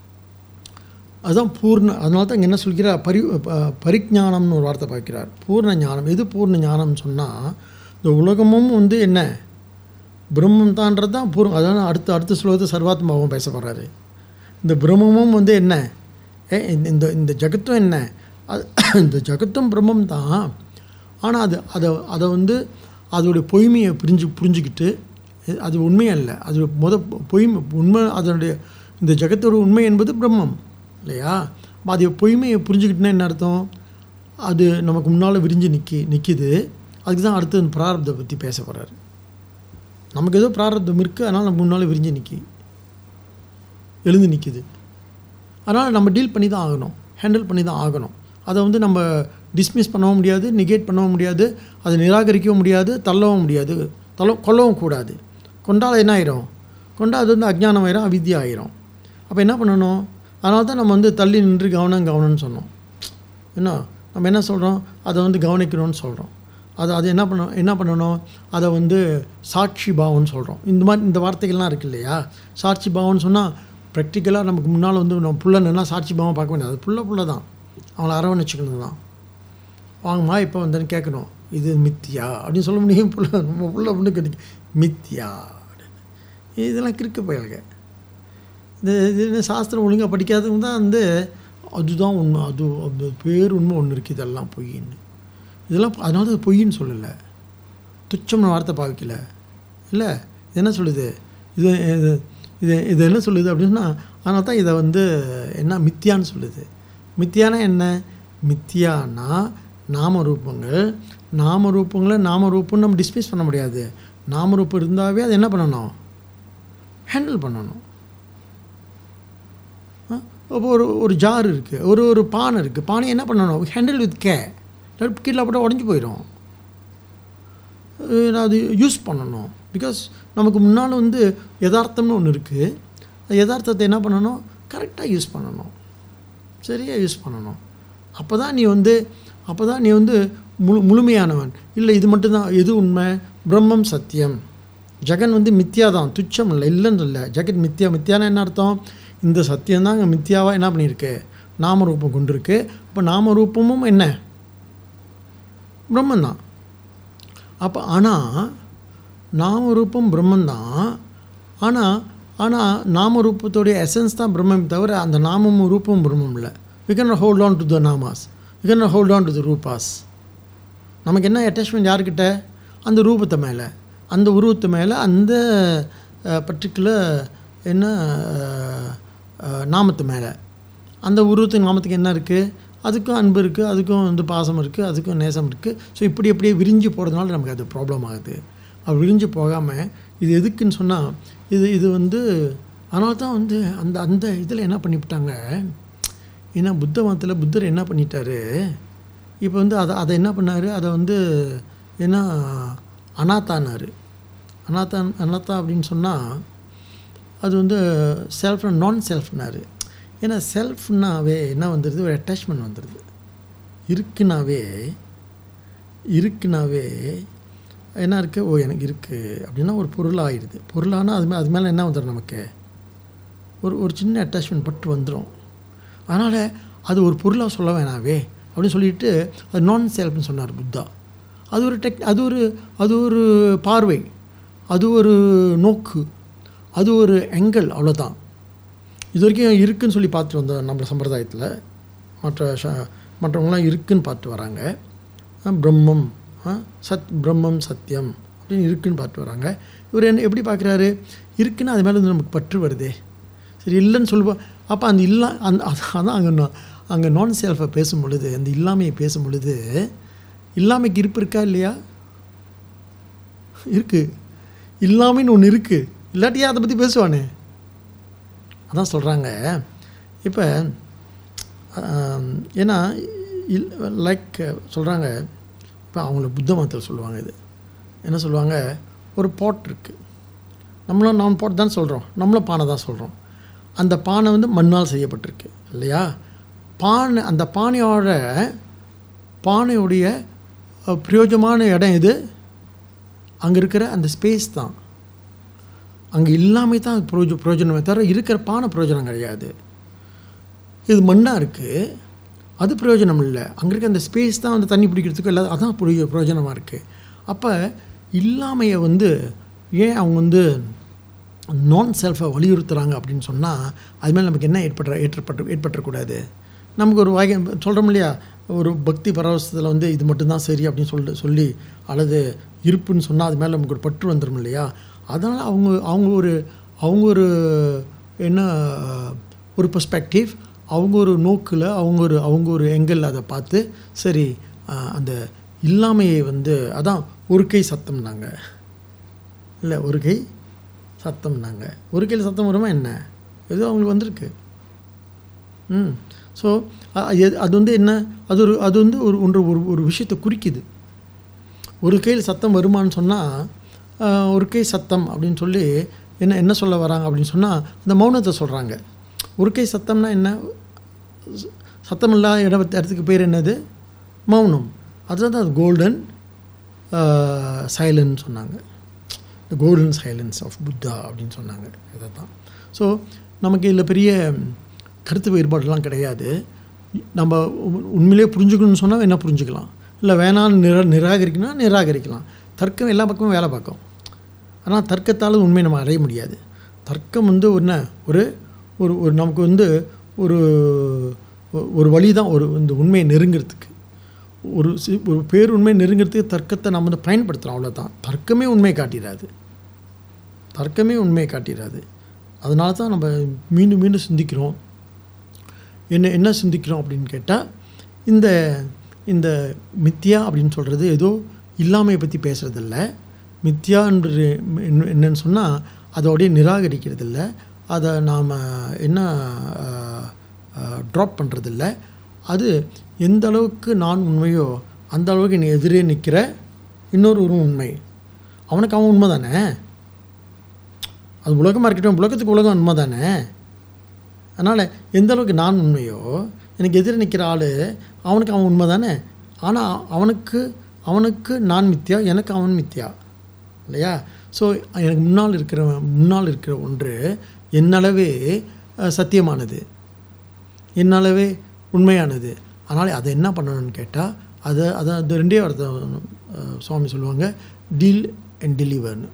அதுதான் பூர்ண அதனால தான் இங்கே என்ன சொல்கிறார் பரி ப- பரிஜானம்னு ஒரு வார்த்தை பார்க்கிறார் பூர்ண ஞானம் எது பூர்ண ஞானம்னு சொன்னால் இந்த உலகமும் வந்து என்ன பிரம்மம் தான்றது தான் பூர்ணம் அதான் அடுத்த அடுத்த ஸ்லோகத்தை சர்வாத்மாவும் பேச போகிறாரு இந்த பிரம்மமும் வந்து என்ன ஏ இந்த- இந்த இந்த ஜகத்தும் என்ன அது இந்த ஜகத்தும் பிரம்மம் தான் ஆனால் அது அதை அதை வந்து அதோடைய பொய்மையை புரிஞ்சு புரிஞ்சுக்கிட்டு எ- அது உண்மை அல்ல அது முத பொய்மை உண்மை அதனுடைய இந்த ஜகத்தோட உண்மை என்பது பிரம்மம் இல்லையா அப்ப அது பொய்மையை புரிஞ்சுக்கிட்டுனா என்ன அர்த்தம் அது நமக்கு முன்னால் விரிஞ்சு நிற்கி நிற்கிது அதுக்கு தான் அடுத்து இந்த பிராரப்தை பற்றி பேச போகிறாரு நமக்கு ஏதோ பிராரப்தம் இருக்குது அதனால் நம்ம முன்னால் விரிஞ்சு நிற்கி எழுந்து நிற்கிது அதனால் நம்ம டீல் பண்ணி தான் ஆகணும் ஹேண்டில் பண்ணி தான் ஆகணும் அதை வந்து நம்ம டிஸ்மிஸ் பண்ணவும் முடியாது நெகேட் பண்ணவும் முடியாது அதை நிராகரிக்கவும் முடியாது தள்ளவும் முடியாது தள்ள கொல்லவும் கூடாது கொண்டால் என்ன ஆயிரும் கொண்டா அது வந்து அஜ்ஞானம் ஆயிரும் அவித்யா ஆயிரும் அப்போ என்ன பண்ணணும் அதனால தான் நம்ம வந்து தள்ளி நின்று கவனம் கவனம்னு சொன்னோம் என்ன நம்ம என்ன சொல்கிறோம் அதை வந்து கவனிக்கணும்னு சொல்கிறோம் அதை அது என்ன பண்ண என்ன பண்ணணும் அதை வந்து சாட்சி பாவம்னு சொல்கிறோம் இந்த மாதிரி இந்த வார்த்தைகள்லாம் இருக்கு இல்லையா சாட்சி பாவம்னு சொன்னால் ப்ராக்டிக்கலாக நமக்கு முன்னால் வந்து நம்ம புள்ளன்னா சாட்சி பாவம் பார்க்க வேண்டியது அது புள்ள புள்ள தான் அவங்கள அரவணைச்சிக்கணும் தான் வாங்கம்மா இப்போ வந்து கேட்கணும் இது மித்தியா அப்படின்னு சொல்ல முடியும் புள்ள நம்ம புள்ள அப்படின்னு கேட்டு மித்தியா அப்படின்னு இதெல்லாம் கிறுக்கு பயல்க இந்த இது சாஸ்திரம் ஒழுங்காக படிக்காதவங்க தான் வந்து அதுதான் உண்மை அது அந்த பேர் உண்மை ஒன்று இருக்குது இதெல்லாம் பொய்ன்னு இதெல்லாம் அதனால அது பொய்ன்னு சொல்லலை துச்சம்னு வார்த்தை பார்க்கல இல்லை இது என்ன சொல்லுது இது இது இது இது என்ன சொல்லுது அப்படின்னா அதனால தான் இதை வந்து என்ன மித்தியான்னு சொல்லுது மித்தியானா என்ன மித்தியானா நாமரூபங்கள் நாமரூபங்களை நாமரூபம்னு நம்ம டிஸ்மிஸ் பண்ண முடியாது நாமரூபம் இருந்தாவே அது என்ன பண்ணணும் ஹேண்டில் பண்ணணும் ஆ? அப்போ ஒரு ஒரு ஜார் இருக்குது ஒரு ஒரு பானை இருக்குது பானை என்ன பண்ணணும் ஹேண்டில் வித் கே கீழே போட்டால் உடஞ்சி போயிடும் அஹ் அது யூஸ் பண்ணணும் பிகாஸ் நமக்கு முன்னால் வந்து யதார்த்தம்னு ஒன்று இருக்குது யதார்த்தத்தை என்ன பண்ணணும் கரெக்டாக யூஸ் பண்ணணும் சரியாக யூஸ் பண்ணணும் அப்போ தான் நீ வந்து அப்போ தான் நீ வந்து முழு முழுமையானவன் இல்லை இது மட்டும்தான் எது உண்மை பிரம்மம் சத்தியம் ஜெகன் வந்து மித்யா தான் துச்சம் இல்லை இல்லைன்னு இல்லை ஜெகன் மித்யா மித்யானா என்ன அர்த்தம் இந்த சத்தியம் தான் அங்கே மித்யாவாக என்ன பண்ணியிருக்கு நாமரூபம் கொண்டிருக்கு அப்போ நாமரூபமும் என்ன பிரம்மந்தான் அப்போ ஆனால் நாமரூபம் பிரம்மந்தான் ஆனால் ஆனால் நாமரூபத்தோடைய எசன்ஸ் தான் பிரம்மம் தவிர அந்த நாமமும் ரூபமும் பிரம்மம் இல்லை we can hold on to the namas we can hold on to the rupas நமக்கு என்ன அட்டாச்மெண்ட் யார்கிட்ட அந்த ரூபத்தை மேலே அந்த உருவத்து மேலே அந்த பர்டிகுலர் என்ன அஹ், அஹ், நாமத்து மேலே அந்த உருவத்துக்கு நாமத்துக்கு என்ன இருக்குது அதுக்கும் அன்பு இருக்குது அதுக்கும் வந்து பாசம் இருக்குது அதுக்கும் நேசம் இருக்குது ஸோ இப்படி அப்படியே விரிஞ்சு போகிறதுனால நமக்கு அது ப்ராப்ளம் ஆகுது அது விரிஞ்சு போகாமல் இது எதுக்குன்னு சொன்னால் இது இது வந்து அதனால தான் வந்து அந்த அந்த இதில் என்ன பண்ணிவிட்டாங்க ஏன்னா புத்த மதத்தில் புத்தர் என்ன பண்ணிட்டாரு இப்போ வந்து அதை அதை என்ன பண்ணார் அதை வந்து என்ன அனாத்தானார் அனாத்தா அனாத்தா அப்படின்னு சொன்னால் அது வந்து செல்ஃப் நான் செல்ஃப்னாரு ஏன்னா செல்ஃப்னாவே என்ன வந்துடுது ஒரு அட்டாச்மெண்ட் வந்துடுது இருக்குனாவே இருக்குனாவே என்ன இருக்குது ஓ எனக்கு இருக்குது அப்படின்னா ஒரு பொருள் ஆயிடுது பொருளானா அது மே அது மேலே என்ன வந்துடும் நமக்கு ஒரு ஒரு சின்ன அட்டாச்மெண்ட் பட்டு வந்துடும் அதனால் அது ஒரு பொருளாக சொல்ல வேணாவே அப்படின்னு சொல்லிட்டு அது நான் செல்ஃப்னு சொன்னார் புத்தா அது ஒரு டெக் அது ஒரு அது ஒரு பார்வை அது ஒரு நோக்கு அது ஒரு எங்கல் அவ்வளோதான் இது வரைக்கும் இருக்குன்னு சொல்லி பார்த்துட்டு வந்தோம் நம்ம சம்பிரதாயத்தில் மற்ற ஷ- மற்றவங்களாம் இருக்குன்னு பார்த்து வராங்க அஹ் பிரம்மம் அஹ் சத் பிரம்மம் சத்தியம் அப்படின்னு இருக்குன்னு பார்த்து வராங்க இவர் என்ன எப்படி பார்க்குறாரு இருக்குன்னு அது மேலே வந்து நமக்கு பற்று வருதே சரி இல்லைன்னு சொல்லுவோம் அப்போ அந்த இல்லா அந்த அதான் அதான் அங்கே நான் அங்கே நான் செல்ஃபை பேசும் பொழுது அந்த இல்லாமையை பேசும் பொழுது இல்லாமைக்கு இருப்பு இருக்கா இல்லையா இருக்குது இல்லாமைன்னு ஒன்று இருக்குது இல்லாட்டியா அதை பற்றி பேசுவானே அதான் சொல்கிறாங்க இப்போ ஏன்னா இல் லைக் சொல்கிறாங்க இப்போ அவங்கள புத்த மதத்தில் சொல்லுவாங்க இது என்ன சொல்லுவாங்க ஒரு பாட் இருக்குது நம்மளும் நான் பாட் தான் சொல்கிறோம் நம்மளும் பானை தான் சொல்கிறோம் அந்த பானை வந்து மண்ணால் செய்யப்பட்டிருக்கு இல்லையா பானை அந்த பானையோட பானையுடைய அஹ், பிரயோஜனமான இடம் எது அங்கே இருக்கிற அந்த ஸ்பேஸ் தான் அங்கே இல்லாமல் தான் அது பிரயோஜ பிரயோஜனமே தவிர இருக்கிற பானை பிரயோஜனம் கிடையாது இது மண்ணாக இருக்குது அது பிரயோஜனம் இல்லை அங்கே இருக்க அந்த ஸ்பேஸ் தான் வந்து தண்ணி பிடிக்கிறதுக்கு இல்லை அதான் பிரயோ பிரயோஜனமாக இருக்குது அப்போ இல்லாமையை வந்து ஏன் அவங்க வந்து நான் செல்ஃபை வலியுறுத்துகிறாங்க அப்படின்னு சொன்னால் அதுமாதிரி நமக்கு என்ன ஏற்படுற ஏற்பட்டு ஏற்பட்டுறக்கூடாது நமக்கு ஒரு வகை சொல்கிறோம் இல்லையா ஒரு பக்தி பரவசத்தில் வந்து இது மட்டும்தான் சரி அப்படின்னு சொல்லிட்டு சொல்லி அல்லது இருப்புன்னு சொன்னால் அது மேலே நமக்கு ஒரு பற்று வந்துடும் இல்லையா அதனால் அவங்க அவங்க ஒரு அவங்க ஒரு என்ன ஒரு பெர்ஸ்பெக்டிவ் அவங்க ஒரு நோக்கில் அவங்க ஒரு அவங்க ஒரு எங்கில் அதை பார்த்து சரி ஆஹ், அந்த இல்லாமையை வந்து அதான் ஒரு கை சத்தம்னாங்க இல்லை ஒரு கை சத்தம்னாங்க ஒரு கையில் சத்தம் வருமா என்ன ஏதோ அவங்களுக்கு வந்திருக்கு ம் ஸோ அது வந்து என்ன அது ஒரு அது வந்து ஒரு ஒன்று ஒரு ஒரு விஷயத்தை குறிக்குது ஒரு கையில் சத்தம் வருமான்னு சொன்னால் ஒரு கை சத்தம் அப்படின்னு சொல்லி என்ன என்ன சொல்ல வராங்க அப்படின்னு சொன்னால் அந்த மௌனத்தை சொல்கிறாங்க ஒரு கை சத்தம்னா என்ன ச- சத்தம் இல்லாத இட இடத்துக்கு பேர் என்னது மௌனம் அதுதான் அது கோல்டன் சைலன்ஸ் சொன்னாங்க the golden silence of Buddha அப்படின்னு சொன்னாங்க இதை தான் ஸோ நமக்கு இதில் பெரிய கருத்து வேறுபாடுலாம் கிடையாது நம்ம உ- உண்மையிலேயே புரிஞ்சுக்கணும்னு சொன்னால் என்ன புரிஞ்சுக்கலாம் இல்லை வேணான்னு நிரா நிராகரிக்கணும்னா நிராகரிக்கலாம் தர்க்கம் எல்லா பக்கமும் வேலை பார்க்கும் ஆனால் தர்க்கத்தால் உண்மை நம்ம அடைய முடியாது தர்க்கம் வந்து என்ன ஒரு ஒரு ஒரு நமக்கு வந்து ஒரு ஒ- ஒரு வழி தான் ஒரு இந்த உண்மையை நெருங்கிறதுக்கு ஒரு சி ஒரு பேருண்மை நெருங்கிறதுக்கு தர்க்கத்தை நம்ம வந்து பயன்படுத்துகிறோம் அவ்வளோதான் தர்க்கமே உண்மை காட்டிடாது தர்க்கமே உண்மையை காட்டிடாது அதனால தான் நம்ம மீண்டும் மீண்டும் சிந்திக்கிறோம் என்ன என்ன சிந்திக்கிறோம் அப்படின்னு கேட்டால் இந்த இந்த மித்யா அப்படின்னு சொல்கிறது ஏதோ இல்லாமையை பற்றி பேசுகிறதில்ல மித்யான்றது என்ன- என்னன்னு சொன்னால் அதோடைய நிராகரிக்கிறதில்ல அதை நாம் என்ன ட்ராப் பண்ணுறதில்ல அது எந்த அளவுக்கு நான் உண்மையோ அந்த அளவுக்கு நீ எதிரே நிற்கிற இன்னொரு ஒரு உண்மை அவனுக்கு அவன் உண்மை தானே அது உலகமாக இருக்கட்டும் உலகத்துக்கு உலகம் உண்மை தானே அதனால் எந்த அளவுக்கு நான் உண்மையோ எனக்கு எதிர நிற்கிற ஆள் அவனுக்கு அவன் உண்மை தானே ஆனால் அவனுக்கு அவனுக்கு நான் மித்யா எனக்கு அவன் மித்யா இல்லையா ஸோ எனக்கு முன்னால் இருக்கிற முன்னால் இருக்கிற ஒன்று என்னளவே அஹ், சத்தியமானது என்னாலவே உண்மையானது அதனால் அதை என்ன பண்ணணும்னு கேட்டால் அதை அதை அது ரெண்டே வார்த்தை அஹ், சுவாமி சொல்லுவாங்க டீல் அண்ட் டெலிவர்னு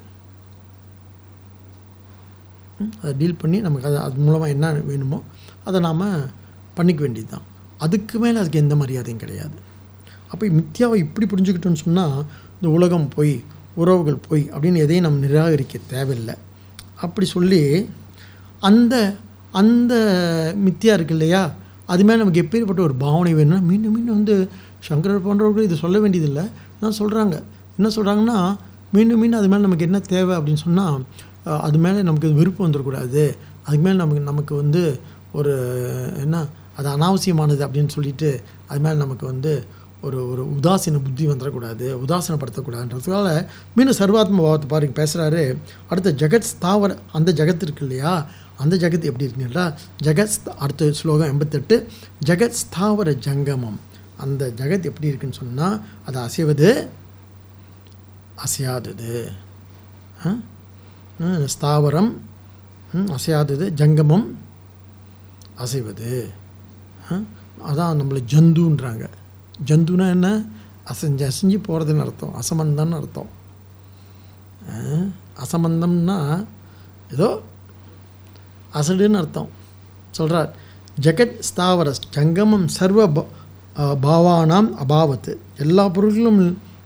ம், அதை டீல் பண்ணி நமக்கு அது அது மூலமாக என்ன வேணுமோ அதை நாம் பண்ணிக்க வேண்டியது தான் அதுக்கு மேலே அதுக்கு எந்த மரியாதையும் கிடையாது அப்போ மித்யாவை இப்படி புரிஞ்சுக்கிட்டோன்னு சொன்னால் இந்த உலகம் போய் உறவுகள் போய் அப்படின்னு எதையும் நம்ம நிராகரிக்க தேவையில்லை அப்படி சொல்லி அந்த அந்த மித்தியா இருக்கு இல்லையா அது மேலே நமக்கு எப்பேற்பட்ட ஒரு பாவனை வேணும்னா மீண்டும் மீண்டும் வந்து சங்கரர் போன்றவர்கள் இதை சொல்ல வேண்டியதில்லை நான் சொல்கிறாங்க என்ன சொல்கிறாங்கன்னா மீண்டும் மீண்டும் அது மேலே நமக்கு என்ன தேவை அப்படின்னு சொன்னால் அஹ், அது மேலே நமக்கு விருப்பம் வந்துடக்கூடாது அதுக்கு மேலே நமக்கு நமக்கு வந்து ஒரு என்ன அது அனாவசியமானது அப்படின்னு சொல்லிட்டு அது மேலே நமக்கு வந்து ஒரு ஒரு உதாசீன புத்தி வந்துடக்கூடாது உதாசீனப்படுத்தக்கூடாதுன்றதுனால மீண்டும் சர்வாத்ம பாவத்தை பாருங்க பேசுகிறாரு அடுத்த ஜெகத் ஸ்தாவர அந்த ஜெகத் இருக்கு இல்லையா அந்த ஜெகத் எப்படி இருக்குங்களா ஜெகத் ஸ்த- அடுத்த ஸ்லோகம் எண்பத்தெட்டு ஜெகத் ஸ்தாவர ஜங்கமம் அந்த ஜெகத் எப்படி இருக்குன்னு சொன்னால் அது அசைவது அசையாதது ஆ? ம், ஸ்தாவரம் ம், அசையாதது ஜங்கமம் அசைவது ஆ? அதான் நம்மளை ஜந்துன்றாங்க ஜந்துனா என்ன அசைஞ்சு அசைஞ்சு போகிறதுன்னு அர்த்தம் அசமந்தம்னு அர்த்தம் ஆ? அசமந்தம்னா ஏதோ அசடுன்னு அர்த்தம் சொல்கிறார் ஜெகத் ஸ்தாவர ஜங்கமம் சர்வ ப- ஆ, பாவானாம் அபாவத்து எல்லா பொருள்களும்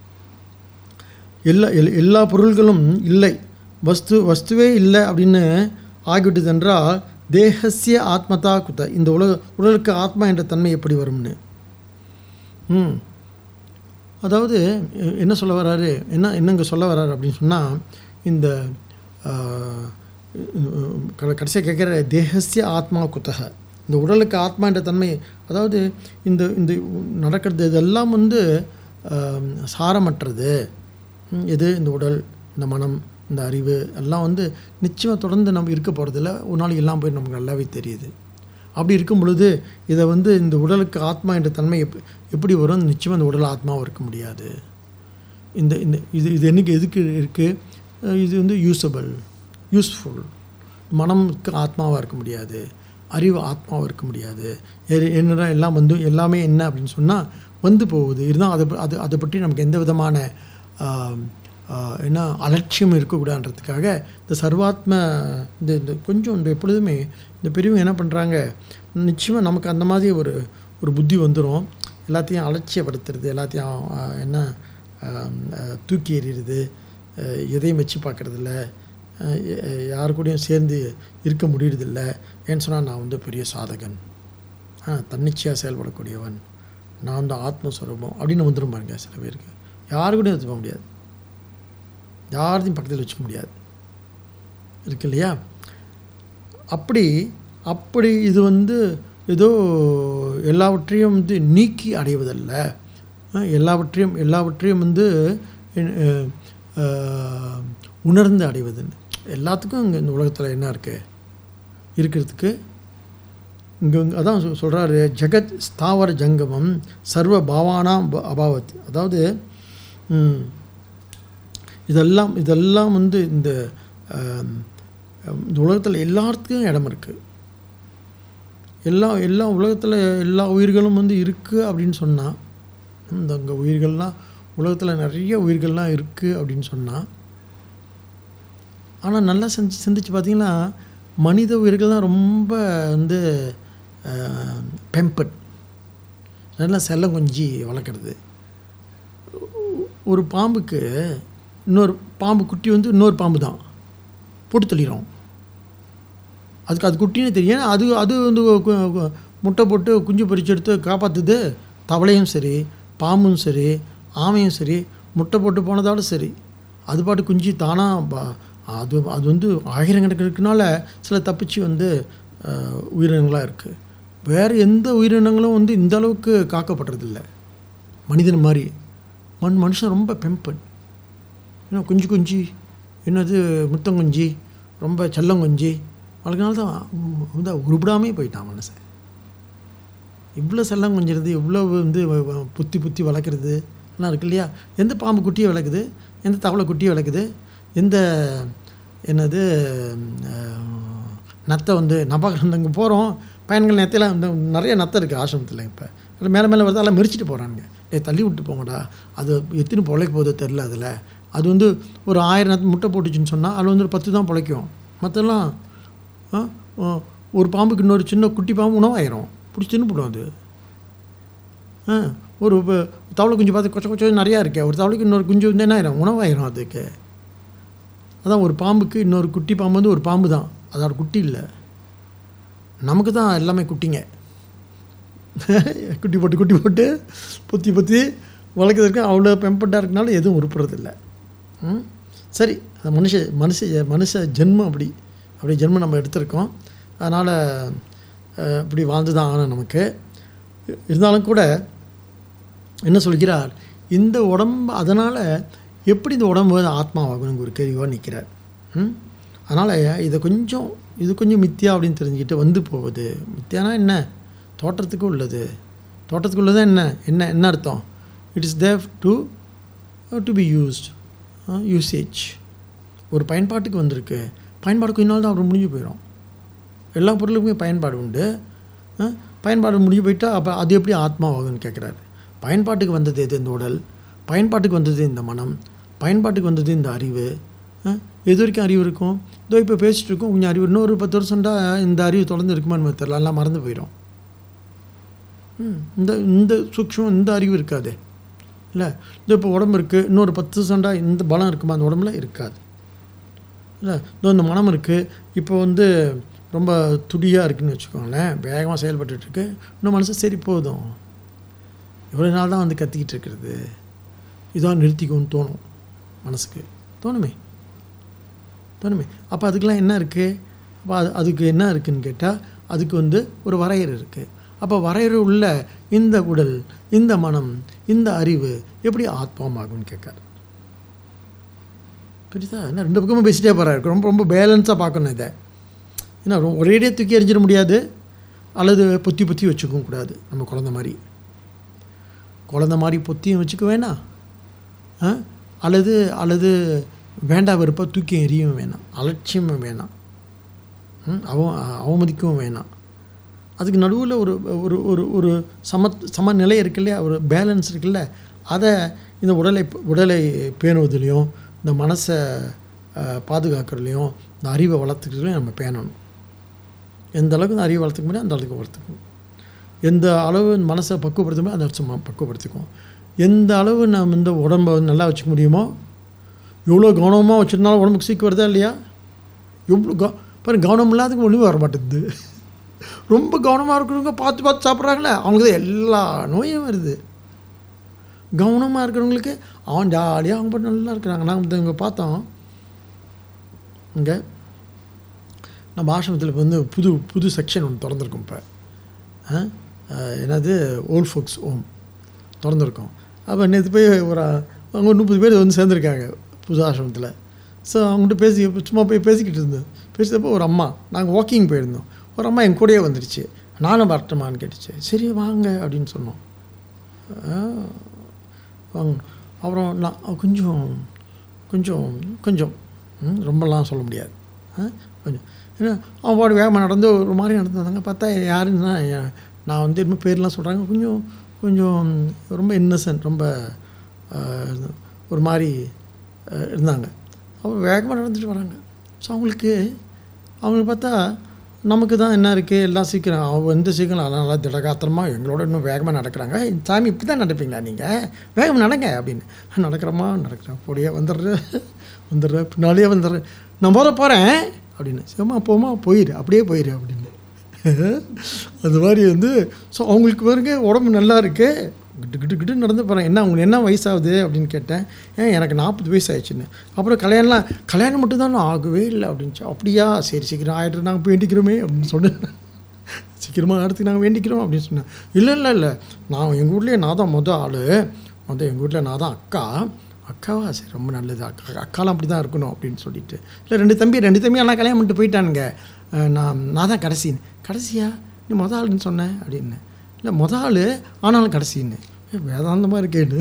எல்லா எல்- எல்லா பொருள்களும் இல்லை வஸ்து வஸ்துவே இல்லை அப்படின்னு ஆகிவிட்டது என்றால் தேகசிய ஆத்மதா குத இந்த உலக உடலுக்கு ஆத்மா என்ற தன்மை எப்படி வரும்னு ம் அதாவது எ- என்ன சொல்ல வராரு என்ன என்னங்க சொல்ல வராரு அப்படின்னு சொன்னால் இந்த கடைசியாக கேட்குற தேகசிய ஆத்மா குத்தக இந்த உடலுக்கு ஆத்மா என்ற தன்மை அதாவது இந்த இந்த நடக்கிறது இதெல்லாம் வந்து ஆம், சாரமற்றது ம், எது இந்த உடல் இந்த மனம் இந்த அறிவு எல்லாம் வந்து நிச்சயமாக தொடர்ந்து நம்ம இருக்க போகிறதில்ல ஒரு நாளைக்கு எல்லாம் போய் நமக்கு நல்லாவே தெரியுது அப்படி இருக்கும் பொழுது இதை வந்து இந்த உடலுக்கு ஆத்மா என்ற தன்மை எப் எப்படி வரும் நிச்சயமாக இந்த உடல் ஆத்மாவும் இருக்க முடியாது இந்த இந்த இது இது என்னைக்கு எதுக்கு இருக்குது இது வந்து யூஸபிள் யூஸ்ஃபுல் மனமுக்கு ஆத்மாவாக இருக்க முடியாது அறிவு ஆத்மாவாக இருக்க முடியாது எ- என்னடா எல்லாம் வந்து எல்லாமே என்ன அப்படின்னு சொன்னால் வந்து போகுது இருந்தால் அதை ப- அது அதை பற்றி நமக்கு எந்த விதமான ஆம், ஆ, என்ன அலட்சியம் இருக்கக்கூடாதுன்றதுக்காக இந்த சர்வாத்ம இந்த இந்த கொஞ்சம் இந்த எப்பொழுதுமே இந்த பெரியவங்க என்ன பண்ணுறாங்க நிச்சயமாக நமக்கு அந்த மாதிரி ஒரு ஒரு புத்தி வந்துடும் எல்லாத்தையும் அலட்சியப்படுத்துறது எல்லாத்தையும் ஆ, என்ன ஆம், ஆ, தூக்கி எறிகிறது ஆ, எதையும் வச்சு பார்க்குறதில்ல யாரு கூடயும் சேர்ந்து இருக்க முடியறதில்ல ஏன்னு சொன்னால் நான் வந்து பெரிய சாதகன் ஆ தன்னிச்சையாக செயல்படக்கூடியவன் நான் வந்து ஆத்மஸ்வரூபம் அப்படின்னு வந்துடும் பாருங்க சில பேருக்கு யாரு கூடயும் வச்சுக்க முடியாது யாரையும் பக்கத்தில் வச்சுக்க முடியாது இருக்கு இல்லையா அப்படி அப்படி இது வந்து ஏதோ எல்லாவற்றையும் வந்து நீக்கி அடைவதல்ல அஹ் எல்லாவற்றையும் எல்லாவற்றையும் வந்து அஹ், அஹ், உணர்ந்து அடைவதுன்னு எல்லாத்துக்கும் இங்கே இந்த உலகத்தில் என்ன இருக்குது இருக்கிறதுக்கு இங்கே அதான் சொ- சொல்றாரு ஜெகத் ஸ்தாவர ஜங்கமம் சர்வ பாவானாம் ப- அபாவத் அதாவது ம், இதெல்லாம் இதெல்லாம் வந்து இந்த ஆம், இந்த உலகத்தில் எல்லாத்துக்கும் இடம் இருக்குது எல்லா எல்லா உலகத்தில் எல்லா உயிர்களும் வந்து இருக்குது அப்படின்னு சொன்னால் இந்த அங்கே உயிர்கள்லாம் உலகத்தில் நிறைய உயிர்கள்லாம் இருக்குது அப்படின்னு சொன்னால் ஆனால் நல்லா செஞ்சு சிந்திச்சு பார்த்தீங்கன்னா மனித உயிர்கள் தான் ரொம்ப வந்து பெம்பட் நல்லா செல்லம் கொஞ்சி வளர்க்குறது ஒரு பாம்புக்கு இன்னொரு பாம்பு குட்டி வந்து இன்னொரு பாம்பு தான் போட்டு தள்ளிடும் அதுக்கு அது குட்டினே தெரியும் ஏன்னா அது அது வந்து கு- கு- முட்டை போட்டு குஞ்சு பொரிச்சு எடுத்து காப்பாற்றுது தவளையும் சரி பாம்பும் சரி ஆமையும் சரி முட்டை போட்டு போனதால சரி அது பாட்டு குஞ்சு தானாக அது அது வந்து ஆயிரக்கணக்கில் இருக்கனால சில தப்பிச்சு வந்து உயிரினங்களாக இருக்குது வேறு எந்த உயிரினங்களும் வந்து இந்த அளவுக்கு காக்கப்படுறதில்ல மனிதன் மாதிரி மண் மனுஷன் ரொம்ப பெம்பன் ஏன்னா குஞ்சு குஞ்சு என்னது முத்தம் குஞ்சு ரொம்ப செல்லம் குஞ்சு வளர்க்கனால தான் உம் வந்து உருப்படாமே போயிட்டான் மனுஷன் இவ்வளோ செல்லம் கொஞ்சிறது இவ்வளோ வந்து வ- வ- புத்தி புத்தி வளர்க்குறது எல்லாம் இருக்கு இல்லையா எந்த பாம்பு குட்டியை வளர்க்குது எந்த தவளை குட்டியை வளர்க்குது எந்த என்னது அஹ், நத்தை வந்து நபாக அங்கே போகிறோம் பையன்கள் நத்தையெல்லாம் வந்து நிறைய நத்தை இருக்குது ஆசிரமத்தில் இப்போ அதில் மேலே மேலே வருது அதெல்லாம் மெரிச்சிட்டு போகிறானுங்க டேய் தள்ளி விட்டு போங்கடா அது எத்தனை பொழைக்க போகுதோ தெரில அதில் அது வந்து ஒரு ஆயிரம் நத்து முட்டை போட்டுச்சுன்னு சொன்னால் அதில் வந்து ஒரு பத்து தான் பிழைக்கும் மற்றெல்லாம் ஆ, ஆ, ஒரு பாம்புக்கு இன்னொரு சின்ன குட்டி பாம்பு உணவாயிரும் பிடிச்சி தின்னு போடும் அது ஆ ஒரு ப- தவளை குஞ்சு பார்த்து கொச்ச கொச்ச நிறையா இருக்கே ஒரு தவளைக்கு இன்னொரு குஞ்சு வந்து என்ன ஆயிரும் உணவாயிரும் அதுக்கு அதான் ஒரு பாம்புக்கு இன்னொரு குட்டி பாம்பு வந்து ஒரு பாம்பு தான் அதோட குட்டி இல்லை நமக்கு தான் எல்லாமே குட்டிங்க குட்டி போட்டு குட்டி போட்டு பொத்தி பொத்தி வளர்க்குறதுக்கு அவ்வளோ பெம்பட்டாக இருக்கனால எதுவும் உருப்புறதில்ல ம் சரி அது மனுஷ மனுஷ மனுஷ ஜென்மம் அப்படி அப்படி ஜென்மம் நம்ம எடுத்திருக்கோம் அதனால் இப்படி வாழ்ந்து தான் ஆகணும் நமக்கு இருந்தாலும் கூட என்ன சொல்கிறார் இந்த உடம்பு அதனால் எப்படி இந்த உடம்பு வந்து ஆத்மாவாகணும் ஒரு கேள்வியாக நிற்கிறார் ம் அதனால் இதை கொஞ்சம் இது கொஞ்சம் மித்தியா அப்படின்னு தெரிஞ்சுக்கிட்டு வந்து போகுது மித்தியானா என்ன தோட்டத்துக்கு உள்ளது தோட்டத்துக்கு உள்ளது என்ன என்ன என்ன அர்த்தம் இட் இஸ் தேவ் to to be used usage ஒரு பயன்பாட்டுக்கு வந்திருக்கு பயன்பாடு கொஞ்ச நாள் தான் அப்புறம் முடிஞ்சு போயிடும் எல்லா பொருளுக்குமே பயன்பாடு உண்டு ஆ, பயன்பாடு முடிஞ்சு போயிட்டா அப்போ அது எப்படி ஆத்மாவாகும்னு கேட்குறாரு பயன்பாட்டுக்கு வந்தது எது இந்த உடல் பயன்பாட்டுக்கு வந்தது இந்த மனம் பயன்பாட்டுக்கு வந்தது இந்த அறிவு ஆ, எது வரைக்கும் அறிவு இருக்கும் இதோ இப்போ பேசிட்டு இருக்கோம் கொஞ்சம் அறிவு இன்னொரு பத்து வருஷம்டா இந்த அறிவு தொடர்ந்து இருக்குமான்னு தெரியல எல்லாம் மறந்து போயிடும் ம், இந்த இந்த சூக்ஷம் இந்த அறிவு இருக்காது இல்லை இந்த இப்போ உடம்பு இருக்குது இன்னொரு பத்து வருஷம்டா இந்த பலம் இருக்குமா அந்த உடம்புல இருக்காது இல்லை இதோ இந்த மனம் இருக்குது இப்போ வந்து ரொம்ப துடியாக இருக்குன்னு வச்சுக்கோங்களேன் வேகமாக செயல்பட்டுட்டு இருக்கு இன்னும் மனசு சரி போதும் இவ்வளோ நாள் தான் வந்து கத்திக்கிட்டு இருக்கிறது இதான் நிறுத்திக்கும்னு தோணும் மனசுக்கு தோணுமே தோணுமே அப்போ அதுக்கெலாம் என்ன இருக்குது அப்போ அது அதுக்கு என்ன இருக்குன்னு கேட்டால் அதுக்கு வந்து ஒரு வரையறை இருக்குது அப்போ வரையறை உள்ள இந்த உடல் இந்த மனம் இந்த அறிவு எப்படி ஆத்மாமாகும்னு கேட்காரு புரியுதா என்ன ரெண்டு பக்கமும் பேசிட்டே போகிறாரு ரொம்ப ரொம்ப பேலன்ஸாக பார்க்கணும் இதை ஏன்னா ரொ- ஒரேடியே தூக்கி எறிஞ்சிட முடியாது அல்லது பொத்தி பொத்தி வச்சுக்கவும் கூடாது நம்ம குழந்த மாதிரி குழந்த மாதிரி பொத்தியும் வச்சுக்க வேணாம் ஆ? அல்லது அல்லது வேண்டா வெறுப்பாக தூக்கி எறியவும் வேணாம் அலட்சியமும் வேணாம் ம், அவ அவமதிக்கவும் வேணாம் அதுக்கு நடுவில் ஒரு ஒரு ஒரு ஒரு சம சமநிலை இருக்கு இல்லையா ஒரு பேலன்ஸ் இருக்குல்ல அதை இந்த உடலை உடலை பேணுவதுலேயும் இந்த மனசை அஹ், பாதுகாக்கிறதுலையும் இந்த அறிவை வளர்த்துக்கிறதுலையும் நம்ம பேணணும் எந்த அளவுக்கு இந்த அறிவை வளர்த்துக்க முடியும் அந்த அளவுக்கு வளர்த்துக்கணும் எந்த அளவு மனசை பக்குவப்படுத்த முடியும் அந்த சும்மா பக்குவப்படுத்திக்குவோம் எந்த அளவு நம்ம இந்த உடம்பை வந்து நல்லா வச்சுக்க முடியுமோ எவ்வளோ கவனமாக வச்சுருந்தாலும் உடம்புக்கு சீக்கு வருதா இல்லையா எவ்வளோ க பாருங்க கவனம் இல்லாதவங்க ஒன்றுமே வர மாட்டேங்குது ரொம்ப கவனமாக இருக்கிறவங்க பார்த்து பார்த்து சாப்பிட்றாங்களே அவங்களுக்கு தான் எல்லா நோயும் வருது கவனமாக இருக்கிறவங்களுக்கு அவன் ஜாலியாக அவங்க பாட்டு நல்லா இருக்கிறாங்க நாங்கள் இங்கே பார்த்தோம் இங்கே நம்ம ஆசிரமத்தில் இப்போ வந்து புது புது செக்ஷன் ஒன்று திறந்துருக்கோம் இப்போ ஆ? அஹ், என்னது ஓல்ட் ஃபோக்ஸ் ஹோம் திறந்துருக்கோம் அப்போ நேற்று போய் ஒரு அவங்க ஒரு முப்பது பேர் வந்து சேர்ந்துருக்காங்க புது ஆசிரமத்தில் ஸோ அவங்ககிட்ட பேசி சும்மா போய் பேசிக்கிட்டு இருந்தோம் பேசியப்போ ஒரு அம்மா நாங்கள் வாக்கிங் போயிருந்தோம் ஒரு அம்மா என் கூடயே வந்துடுச்சு நானும் வரட்டுமான்னு கேட்டுச்சு சரி வாங்க அப்படின்னு சொன்னோம் ஆ, வாங்க அப்புறம் நான் கொஞ்சம் கொஞ்சம் கொஞ்சம் ம், ரொம்பலாம் சொல்ல முடியாது ஆ, கொஞ்சம் ஏன்னா அவன் பாடு வேகமாக நடந்து ஒரு மாதிரி நடந்தாங்க பார்த்தா யாருன்னா என் நான் வந்து இன்னும் பேர்லாம் சொல்கிறாங்க கொஞ்சம் கொஞ்சம் ரொம்ப இன்னசென்ட் ரொம்ப ஆ, ஒரு மாதிரி ஆ, இருந்தாங்க அவங்க வேகமாக நடந்துட்டு வராங்க ஸோ அவங்களுக்கு அவங்களுக்கு பார்த்தா நமக்கு தான் என்ன இருக்குது எல்லாம் சீக்கிரம் அவங்க எந்த சீக்கிரம் அதெல்லாம் நல்லா திடகாத்திரமாக எங்களோட இன்னும் வேகமாக நடக்கிறாங்க "ஏய், சாமி இப்படி தான் நடப்பீங்களா நீங்கள் வேகமாக நடங்க அப்படின்னு நடக்கிறோமா நடக்கிறேன் பொடியா வந்துடுறேன் வந்துடுறேன் பின்னாலேயே வந்துடுறேன் நான் போத போகிறேன் அப்படின்னு சரிம்மா போமா போயிரு அப்படியே போயிரு அப்படின்னு அது மாதிரி வந்து ஸோ அவங்களுக்கு பாருங்க உடம்பு நல்லா இருக்கு கிட்டு கிட்டு கிட்டு நடந்து போகிறேன் என்ன உங்களுக்கு என்ன வயசாகுது அப்படின்னு கேட்டேன் ஏன் எனக்கு நாற்பது வயசு ஆயிடுச்சுன்னு அப்புறம் கல்யாணம்லாம் கல்யாணம் மட்டும் தான் ஆகவே இல்லை அப்படின்ச்சு அப்படியா சரி சீக்கிரம் ஆகிட்டு நாங்கள் போய் வேண்டிக்கிறோமே அப்படின்னு சொன்னேன் சீக்கிரமாக அடுத்து நாங்கள் வேண்டிக்கிறோம் அப்படின்னு சொன்னேன் இல்லை இல்லை இல்லை நான் எங்கள் வீட்லேயே நான் தான் மொதல் ஆள் மொதல் எங்கள் வீட்டில் நான் தான் அக்கா அக்காவா சரி ரொம்ப நல்லது அக்கா அக்காலாம் அப்படி தான் இருக்கணும் அப்படின்னு சொல்லிட்டு இல்லை ரெண்டு தம்பி ரெண்டு தம்பி எல்லாம் கல்யாணம் பண்ணிட்டு போயிட்டானுங்க அஹ் நான் நான் தான் கடைசின்னு கடைசியா நீ மொதல் ஆளுன்னு சொன்னேன் அப்படின்னு இல்லை மொதல் ஆள் ஆனாலும் கடைசின்னு ஏ, வேதாந்தமாக இருக்கேன்னு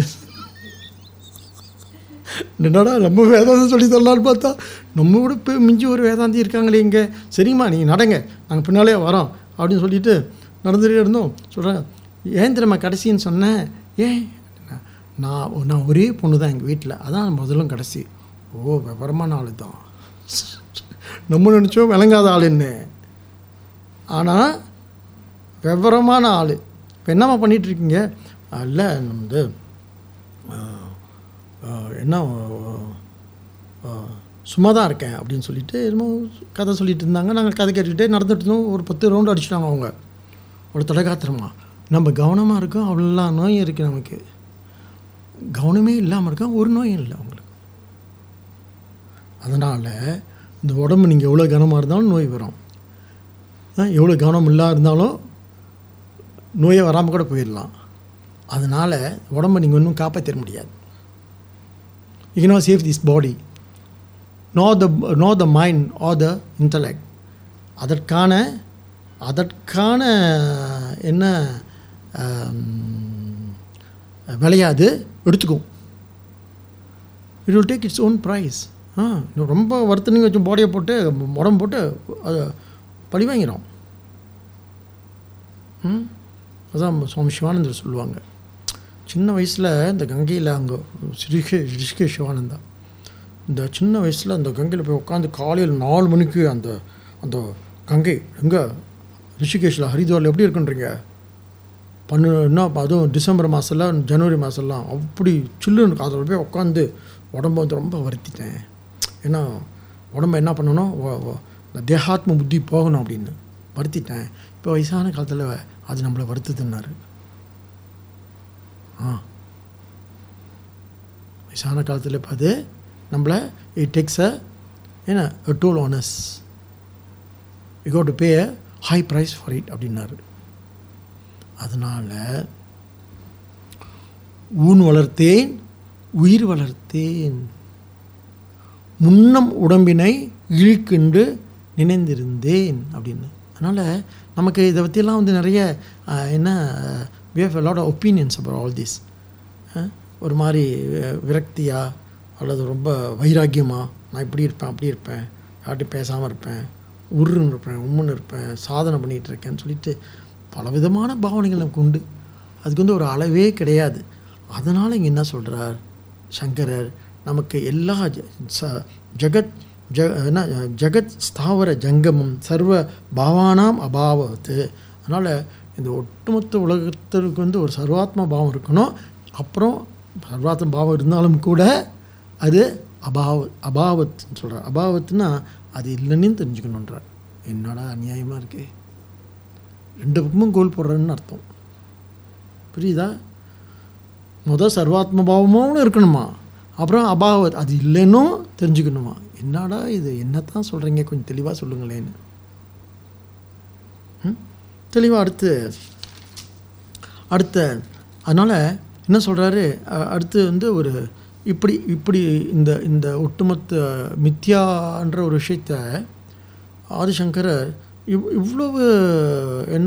என்னடா நம்ம வேதாந்தம் சொல்லி தரலான்னு பார்த்தா நம்ம கூட இப்போ மிஞ்சி ஒரு வேதாந்தி இருக்காங்களே இங்கே சரிம்மா நீங்கள் நடங்க நாங்கள் பின்னாலே வரோம் அப்படின்னு சொல்லிட்டு நடந்துகிட்டே இருந்தோம் சொல்கிறேன் ஏன் தெரியுமா கடைசின்னு சொன்னேன் ஏன் நான் நான் ஒரே பொண்ணு தான் எங்கள் வீட்டில் அதான் முதலும் கடைசி ஓ விவரமான ஆள் தான் நம்ம நினச்சோம் விளங்காத ஆளுன்னு ஆனால் விவரமான ஆள் இப்போ என்னம்மா பண்ணிட்டு இருக்கீங்க இல்லை வந்து ஆஹ், ஆஹ், என்ன ஆஹ், சும்மா தான் இருக்கேன் அப்படின்னு சொல்லிட்டு என்னமோ கதை சொல்லிட்டு இருந்தாங்க நாங்கள் கதை கேட்டுக்கிட்டே நடந்துட்டு இருந்தோம் ஒரு பத்து ரவுண்டு அடிச்சிட்டாங்க அவங்க ஒரு தடகாத்திரமா நம்ம கவனமாக இருக்கோம் அவ்வளோ நோயும் இருக்குது நமக்கு கவனமே இல்லாமல் இருக்கோம் ஒரு நோயும் இல்லை அவங்களுக்கு அதனால் இந்த உடம்பு நீங்கள் எவ்வளோ கனமாக இருந்தாலும் நோய் வரும் ஆ, எவ்வளோ கவனம் இல்லாத இருந்தாலும் நோயே வராமல் கூட போயிடலாம் அதனால் உடம்பை நீங்கள் ஒன்றும் காப்பாற்றிட முடியாது you cannot save this body no the no the mind or the intellect அதற்கான அதற்கான என்ன ஆம், விளையாது எடுத்துக்கும் it will take its own price ஆ இன்னும் ரொம்ப வருத்தனைங்க வச்சு பாடியை போட்டு உடம்பு போட்டு அதை பழி வாங்கிறோம் ம் அதான் சுவாமி சிவானந்தர் சொல்லுவாங்க சின்ன வயசில் இந்த கங்கையில் அங்கே ரிஷிகே ரிஷிகே சிவானந்தா இந்த சின்ன வயசில் அந்த கங்கையில் போய் உட்காந்து காலையில் நாலு மணிக்கு அந்த அந்த கங்கை எங்கே ரிஷிகேஷில் ஹரித்வாரில் எப்படி இருக்குன்றீங்க பண்ணு என்ன அதுவும் டிசம்பர் மாதம்லாம் ஜனவரி மாதம்லாம் அப்படி சில்லுன்னு இருக்கும் அதில் போய் உட்காந்து உடம்ப வந்து ரொம்ப வருத்திட்டேன் ஏன்னா உடம்ப என்ன பண்ணணும் ஒ- ஒ- இந்த தேகாத்ம புத்தி போகணும் அப்படின்னு வருத்திட்டேன் இப்போ வயசான காலத்தில் அது நம்மளை வருத்துதுன்னாரு ஆ வயசான காலத்தில் இப்போ அது நம்மளை இட் டேக்ஸ் அ என்ன toll on us you go to pay a high price for it அப்படின்னாரு அதனால் ஊன் வளர்த்தேன் உயிர் வளர்த்தேன் முன்னம் உடம்பினை இழுக்கின்று நினைந்திருந்தேன் அப்படின்னு அதனால் நமக்கு இதை பற்றியெல்லாம் வந்து நிறைய அஹ், என்ன we have lot of opinions about all this ஒரு மாதிரி அஹ், விரக்தியா அல்லது ரொம்ப வைராக்கியமா நான் இப்படி இருப்பேன் அப்படி இருப்பேன் யார்கிட்டையும் பேசாமல் இருப்பேன் உருன்னு இருப்பேன் உம்முன்னு இருப்பேன் சாதனை பண்ணிகிட்டு இருக்கேன்னு சொல்லிட்டு பலவிதமான பாவனைகள் நமக்கு உண்டு அதுக்கு வந்து ஒரு அளவே கிடையாது அதனால் இங்கே என்ன சொல்கிறார் சங்கரர் நமக்கு எல்லா ஜ- ச- ஜகத் ஜ என்ன ஜகத் ஸ்தாவர ஜங்கமம் சர்வ பாவானாம் அபாவத்து அதனால் இந்த ஒட்டுமொத்த உலகத்திற்கு வந்து ஒரு சர்வாத்ம பாவம் இருக்கணும் அப்புறம் சர்வாத்ம பாவம் இருந்தாலும் கூட அது அபாவ அபாவத்துன்னு சொல்கிறார் அபாவத்துனா அது இல்லைன்னு தெரிஞ்சுக்கணுன்றார் என்னடா அநியாயமாக இருக்கே ரெண்டு பக்கமும் கோல் போடுறேன்னு அர்த்தம் புரியுதா முதல் சர்வாத்ம பாவமும் இருக்கணுமா அப்புறம் அபாவ அது இல்லைன்னும் தெரிஞ்சுக்கணுமா என்னடா இது என்னத்தான் சொல்கிறீங்க கொஞ்சம் தெளிவாக சொல்லுங்களேன்னு தெளிவாக அடுத்து அடுத்த அதனால் என்ன சொல்கிறாரு அடுத்து வந்து ஒரு இப்படி இப்படி இந்த இந்த ஒட்டுமொத்த மித்யான்ற ஒரு விஷயத்த ஆதிசங்கரர் இவ் இவ்வளவு என்ன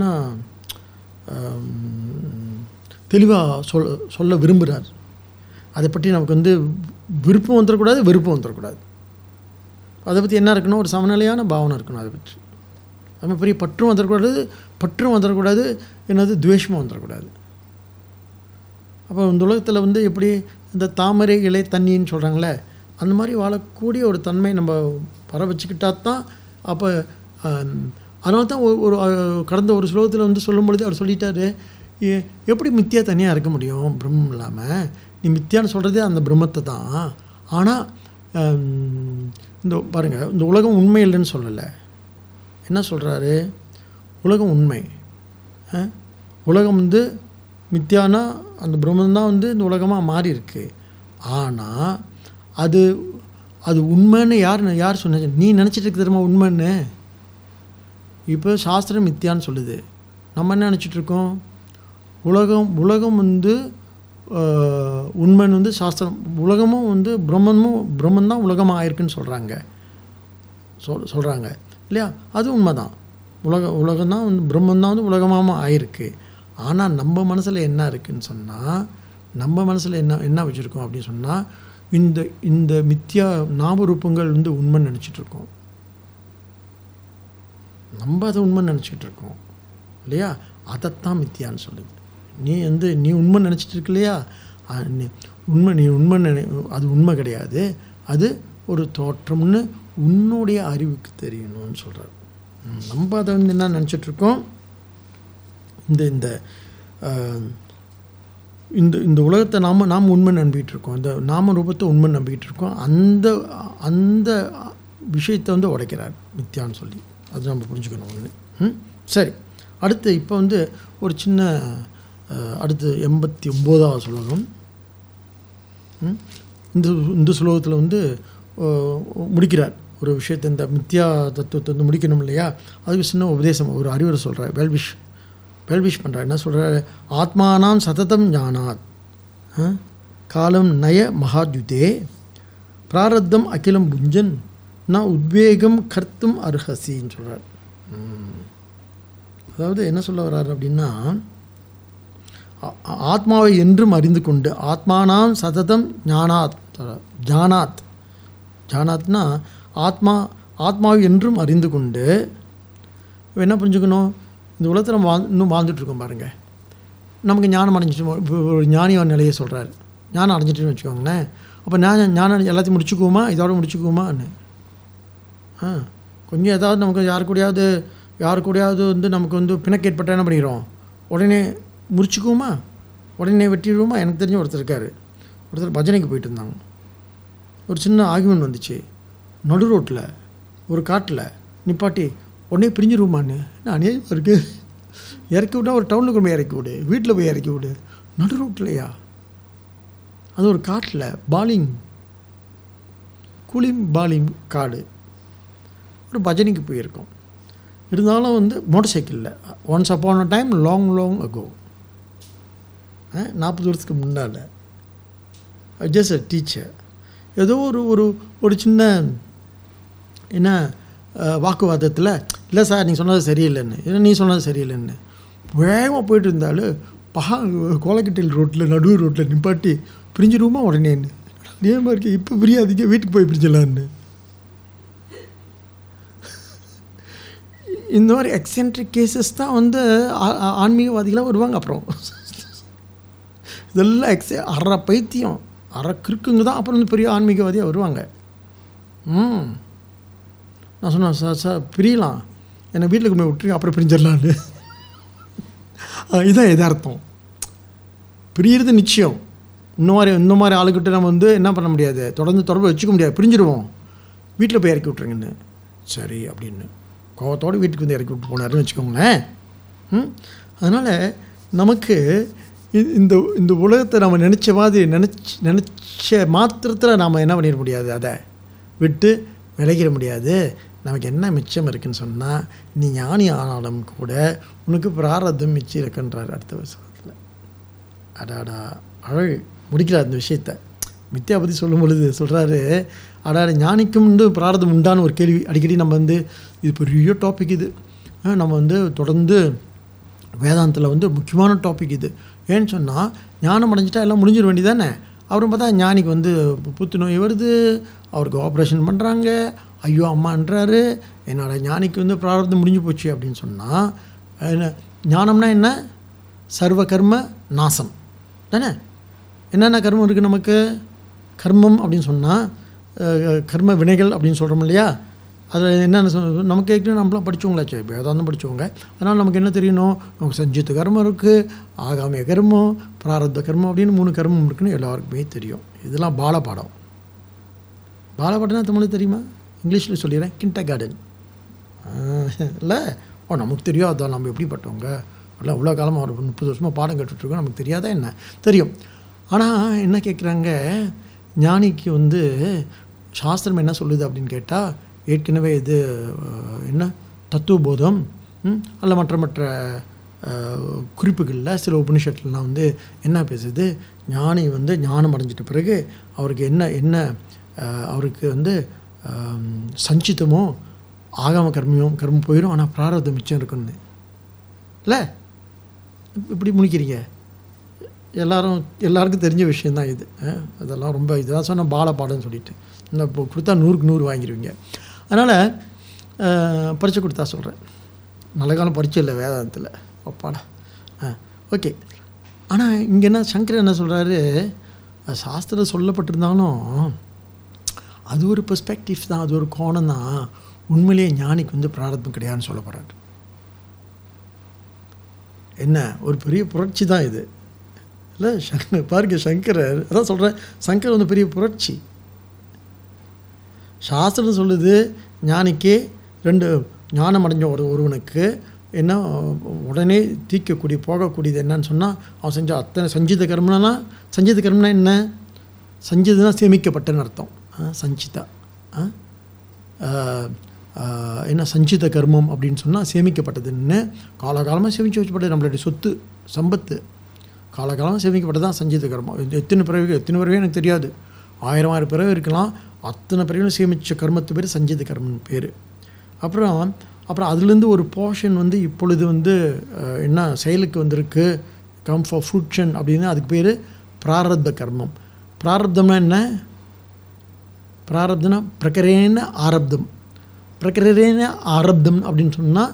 தெளிவாக சொல் சொல்ல விரும்புகிறார் அதை பற்றி நமக்கு வந்து விருப்பம் வந்துடக்கூடாது வெறுப்பும் வந்துடக்கூடாது அதை பற்றி என்ன இருக்கணும் ஒரு சமநிலையான பாவனை இருக்கணும் அதை பற்றி அது மாதிரி பெரிய பற்றும் வந்துடக்கூடாது பற்றும் வந்துடக்கூடாது என்னது துவேஷமும் வந்துடக்கூடாது அப்போ இந்த உலகத்தில் வந்து எப்படி இந்த தாமரை இலை தண்ணின்னு சொல்கிறாங்களே அந்த மாதிரி வாழக்கூடிய ஒரு தன்மை நம்ம வர வச்சுக்கிட்டா தான் அப்போ அதனால தான் ஒரு ஒரு, அஹ், கடந்த ஒரு ஸ்லோகத்தில் வந்து சொல்லும் பொழுது அவர் சொல்லிட்டாரு "எ- எப்படி மித்தியா தனியாக இருக்க முடியும் பிரம்மம் இல்லாமல் நீ மித்தியான்னு சொல்கிறதே அந்த பிரம்மத்தை தான் ஆனால் இந்த பாருங்கள் இந்த உலகம் உண்மை இல்லைன்னு சொல்லலை என்ன சொல்கிறாரு உலகம் உண்மை அஹ், உலகம் வந்து மித்தியானா அந்த பிரம்மன் தான் வந்து இந்த உலகமாக மாறி இருக்கு ஆனால் அது அது உண்மைன்னு யார் யார் சொன்ன நீ நினச்சிட்டு இருக்க தெரியுமா உண்மைன்னு இப்போ சாஸ்திரம் மித்தியான்னு சொல்லுது நம்ம என்ன நினச்சிட்டு இருக்கோம் உலகம் உலகம் வந்து ஆஹ், உண்மைன்னு வந்து சாஸ்திரம் உலகமும் வந்து பிரம்மனும் பிரம்மன் தான் உலகமாக ஆயிருக்குன்னு சொல்கிறாங்க சொல் சொல்கிறாங்க இல்லையா அது உண்மைதான் உலக உலகம் தான் வந்து பிரம்மன் தான் வந்து உலகமாக ஆயிருக்கு ஆனால் நம்ம மனசில் என்ன இருக்குன்னு சொன்னால் நம்ம மனசில் என்ன என்ன வச்சுருக்கோம் அப்படின்னு சொன்னால் இந்த இந்த மித்யா நாமரூபங்கள் வந்து உண்மைன்னு நினச்சிட்டு இருக்கோம் நம்ம அதை உண்மைன்னு நினச்சிட்டு இருக்கோம் இல்லையா அதைத்தான் மித்தியான்னு சொல்லுது நீ வந்து நீ உண்மை நினச்சிட்டு இருக்க இல்லையா அ- நீ உண்மை நீ உண்மை நினை அது உண்மை கிடையாது அது ஒரு தோற்றம்னு உன்னுடைய அறிவுக்கு தெரியணும்னு சொல்கிறார் நம்ம அதை வந்து என்ன நினச்சிட்டு இருக்கோம் இந்த இந்த அஹ், இந்த இந்த உலகத்தை நாம் நாம் உண்மை நம்பிக்கிட்டு இருக்கோம் இந்த நாம ரூபத்தை உண்மை நம்பிக்கிட்டு இருக்கோம் அந்த அந்த விஷயத்தை வந்து உடைக்கிறார் மித்யான்னு சொல்லி அது நம்ம புரிஞ்சுக்கணும் ஒன்று ம் சரி அடுத்து இப்போ வந்து ஒரு சின்ன அஹ், அடுத்து எண்பத்தி ஒம்போதாவது சொல்லணும் ம்? இந்த இந்த ஸ்லோகத்தில் வந்து அஹ், முடிக்கிறார் ஒரு விஷயத்தை இந்த மித்யா தத்துவத்தை வந்து முடிக்கணும் இல்லையா அதுக்கு சின்ன உபதேசம் ஒரு அறிவுரை சொல்கிறார் வெல்விஷ் வெல்விஷ் பண்ணுறார் என்ன சொல்கிறார் ஆத்மானாம் சததம் ஞானாத் ஆ? காலம் நய மகாத்யுதே பிராரத்தம் அகிலம் புஞ்சன் நான் உத்வேகம் கர்த்தும் அர்ஹசின்னு சொல்கிறார் அதாவது என்ன சொல்ல வர்றார் அப்படின்னா ஆ- ஆ- ஆத்மாவை என்றும் அறிந்து கொண்டு ஆத்மானாம் சததம் ஞானாத் ஜானாத் ஜானாத்னா ஆத்மா ஆத்மாவை என்றும் அறிந்து கொண்டு இப்ப என்ன புரிஞ்சுக்கணும் இந்த உலகத்தில் நம்ம வாழ் இன்னும் வாழ்ந்துட்டு இருக்கோம் பாருங்கள் நமக்கு ஞானம் அடைஞ்சிட்டு இப்போ ஒரு ஞானியான நிலையை சொல்கிறாரு ஞானம் அடைஞ்சிட்டுன்னு வச்சுக்கோங்களேன் அப்போ ஞானம் ஞானம் எல்லாத்தையும் முடிச்சுக்குவோமா இதோட முடிச்சுக்குவோமான்னு ஆ கொஞ்சம் ஏதாவது நமக்கு யாரு கூடயாவது யாரு கூடயாவது வந்து நமக்கு வந்து பிணக்கு ஏற்பட்டால் என்ன பண்ணிடுறோம் உடனே முறிச்சுக்குவோமா உடனே வெட்டிடுவோமா எனக்கு தெரிஞ்ச ஒருத்தர் இருக்கார் ஒருத்தர் பஜனைக்கு போயிட்டு இருந்தாங்க ஒரு சின்ன ஆர்குமெண்ட் வந்துச்சு நடு ரோட்டில் ஒரு காட்டில் நிப்பாட்டி உடனே பிரிஞ்சிருவோமான்னு என்ன அநியாயமாக இருக்குது இறக்கி விட்டா ஒரு டவுனுக்கு போய் இறக்கி விடு வீட்டில் போய் இறக்கி விடு நடு ரோட்லையா அது ஒரு காட்டில் பாலிங் கூலிங் பாலிங் காடு ஒரு பஜனைக்கு போயிருக்கோம் இருந்தாலும் வந்து மோட்டர் சைக்கிளில் once upon a time long long ago நாற்பது வருஷத்துக்கு முன்னால் ஜஸ்ட் அ டீச்சர் ஏதோ ஒரு ஒரு ஒரு சின்ன என்ன அஹ், வாக்குவாதத்தில் இல்லை சார் நீ சொன்னது சரியில்லைன்னு இல்லை நீ சொன்னது சரியில்லைன்னு வேகமாக போயிட்டு இருந்தாலும் பஹா கோலக்கட்டில் ரோட்டில் நடுவு ரோட்டில் நிப்பாட்டி பிரிஞ்சிருவோமா உடனேன்னு அதே மாதிரி இப்போ பிரியாதீங்க வீட்டுக்கு போய் பிரிஞ்சலான்னு இந்த மாதிரி எக்ஸென்ட்ரிக் கேசஸ் தான் வந்து ஆ- ஆ- ஆன்மீகவாதிகளாக வருவாங்க அப்புறம் இதெல்லாம் எக்ஸ அரை பைத்தியம் அரை கிறுக்குங்க தான் அப்புறம் வந்து பெரிய ஆன்மீகவாதியாக வருவாங்க ம் நான் சொன்னேன் சார் சார் பிரியலாம் என்னை வீட்டுக்கு போய் விட்டுருங்க அப்புறம் பிரிஞ்சிடலான்னு ஆ, இதான் எதார்த்தம் பிரியறது நிச்சயம் இந்த மாதிரி இந்த மாதிரி ஆளுக்கிட்ட நம்ம வந்து என்ன பண்ண முடியாது தொடர்ந்து தொடர்பு வச்சுக்க முடியாது பிரிஞ்சிடுவோம் வீட்டில் போய் இறக்கி விட்ருங்கன்னு சரி அப்படின்னு கோவத்தோடு வீட்டுக்கு வந்து இறக்கி விட்டு போனாருன்னு வச்சுக்கோங்களேன் ம் அதனால் நமக்கு இ- இந்த இந்த உலகத்தை நம்ம நினச்ச மாதிரி நினச்சி நினச்ச மாத்திரத்தில் நாம் என்ன பண்ணிட முடியாது அதை விட்டு விலகிட முடியாது நமக்கு என்ன மிச்சம் இருக்குன்னு சொன்னால் நீ ஞானி ஆனாலும் கூட உனக்கு பிராரதம் மிச்சம் இருக்குன்றார் அடுத்த வருஷத்தில் அடாடா அழகு முடிக்கிறார் அந்த விஷயத்த மித்யா பற்றி சொல்லும் பொழுது சொல்கிறாரு அடாடா ஞானிக்கும் வந்து பிராரதம் உண்டான ஒரு கேள்வி அடிக்கடி நம்ம வந்து இது பெரிய டாபிக் இது அஹ் நம்ம வந்து தொடர்ந்து வேதாந்தத்தில் வந்து முக்கியமான டாபிக் இது ஏன்னு சொன்னால் ஞானம் அடைஞ்சிட்டா எல்லாம் முடிஞ்சிட வேண்டியதானே அப்புறம் பார்த்தா ஞானிக்கு வந்து பு- புத்துநோய் வருது அவருக்கு ஆப்ரேஷன் பண்ணுறாங்க ஐயோ அம்மான்றாரு என்னோட ஞானிக்கு வந்து பிராரதம் முடிஞ்சு போச்சு அப்படின்னு சொன்னால் என்ன ஞானம்னா என்ன சர்வ கர்ம நாசம் தானே என்னென்ன கர்மம் இருக்குது நமக்கு கர்மம் அப்படின்னு சொன்னால் கர்ம வினைகள் அப்படின்னு சொல்கிறோம் இல்லையா அதில் என்னென்ன சொல் நமக்கு ஏற்கனவே நம்மளாம் படித்தவங்களாச்சே வேதாந்தம் படித்தவங்க அதனால் நமக்கு என்ன தெரியணும் நமக்கு சஞ்சித்த கர்மம் இருக்குது ஆகாமிய கர்மம் பிராரப்த கர்மம் அப்படின்னு மூணு கர்மம் இருக்குன்னு எல்லாருக்குமே தெரியும் இதெல்லாம் பாலபாடம் பாலபாடம்னா தமிழ் தெரியுமா இங்கிலீஷில் சொல்லிடுறேன் கிண்ட கார்டன் இல்லை ஓ நமக்கு தெரியாதா நம்ம எப்படிப்பட்டவங்க இல்லை இவ்வளோ காலமாக ஒரு முப்பது வருஷமாக பாடம் கற்றுட்ருக்கோம் நமக்கு தெரியாதா என்ன தெரியும் ஆனால் என்ன கேட்குறாங்க ஞானிக்கு வந்து சாஸ்திரம் என்ன சொல்லுது அப்படின்னு கேட்டால் ஏற்கனவே இது அஹ், என்ன தத்துவபோதம் ம், அல்ல மற்ற மற்ற அஹ், குறிப்புகளில் சில உபனிஷத்துலாம் வந்து என்ன பேசுது ஞானி வந்து ஞானம் அடைஞ்சிட்ட பிறகு அவருக்கு என்ன என்ன அஹ், அவருக்கு வந்து ஆம், சஞ்சிதமோ ஆகாம கர்மியம் கர்மம் போயிடும் ஆனால் பிராரதம் மிச்சம் இருக்குன்னு இல்லை இப்படி முடிக்கிறீங்க எல்லாரும் எல்லாருக்கும் தெரிஞ்ச விஷயந்தான் இது அஹ், அதெல்லாம் ரொம்ப இதெல்லாம் சொன்ன பாலப்பாடம்னு சொல்லிட்டு இன்னும் இப்போ கொடுத்தா நூறுக்கு நூறு வாங்கிடுவீங்க அதனால் பரிச்சை கொடுத்தா சொல்கிறேன் நல்ல காலம் பரிச்சை இல்லை வேதாந்தத்தில் ஒப்பாடா ஆ ஓகே ஆனால் இங்கே என்ன சங்கர் என்ன சொல்கிறாரு சாஸ்திரம் சொல்லப்பட்டிருந்தாலும் அது ஒரு பெர்ஸ்பெக்டிவ் தான் அது ஒரு கோணம் தான் உண்மையிலேயே ஞானிக்கு வந்து பிராரத்தம் கிடையாதுன்னு சொல்ல போகிறாரு என்ன ஒரு பெரிய புரட்சி தான் இது இல்லை சங்கர் பாருங்க சங்கரர் அதான் சொல்கிறேன் சங்கர் வந்து பெரிய புரட்சி சாஸ்திரம் சொல்லுது ஞானிக்கு ரெண்டு ஞானம் அடைஞ்ச ஒரு ஒருவனுக்கு என்ன உடனே தீக்கக்கூடிய போகக்கூடியது என்னன்னு சொன்னால் அவன் செஞ்ச அத்தனை சஞ்சித கர்மனா சஞ்சித கர்மனா என்ன சஞ்சிதனா சேமிக்கப்பட்டன்னு அர்த்தம் ஆ, சஞ்சிதா ஆ? ஆ, ஆ, என்ன சஞ்சித கர்மம் அப்படின்னு சொன்னால் சேமிக்கப்பட்டதுன்னு காலகாலமாக சேமித்து வச்சுப்பட்டது நம்மளுடைய சொத்து சம்பத்து காலகாலமாக சேமிக்கப்பட்டது தான் சஞ்சித கர்மம் இது எத்தனை பிறகு எத்தனை பிறகு எனக்கு தெரியாது ஆயிரம் ஆயிரம் பிறகு இருக்கலாம் அத்தனை பிறகு சேமித்த கர்மத்து பேர் சஞ்சித கர்மம் பேர் அப்புறம் அப்புறம் அதுலேருந்து ஒரு போர்ஷன் வந்து இப்பொழுது வந்து அஹ், என்ன செயலுக்கு வந்திருக்கு கம் ஃபார் ஃப்ரூட்ஷன் அப்படின்னு அதுக்கு பேர் பிராரப்த கர்மம் பிராரப்தம்னா என்ன பிராரப்தம்னா பிரகரேன ஆரப்தம் பிரகரேன ஆரப்தம் அப்படின்னு சொன்னால்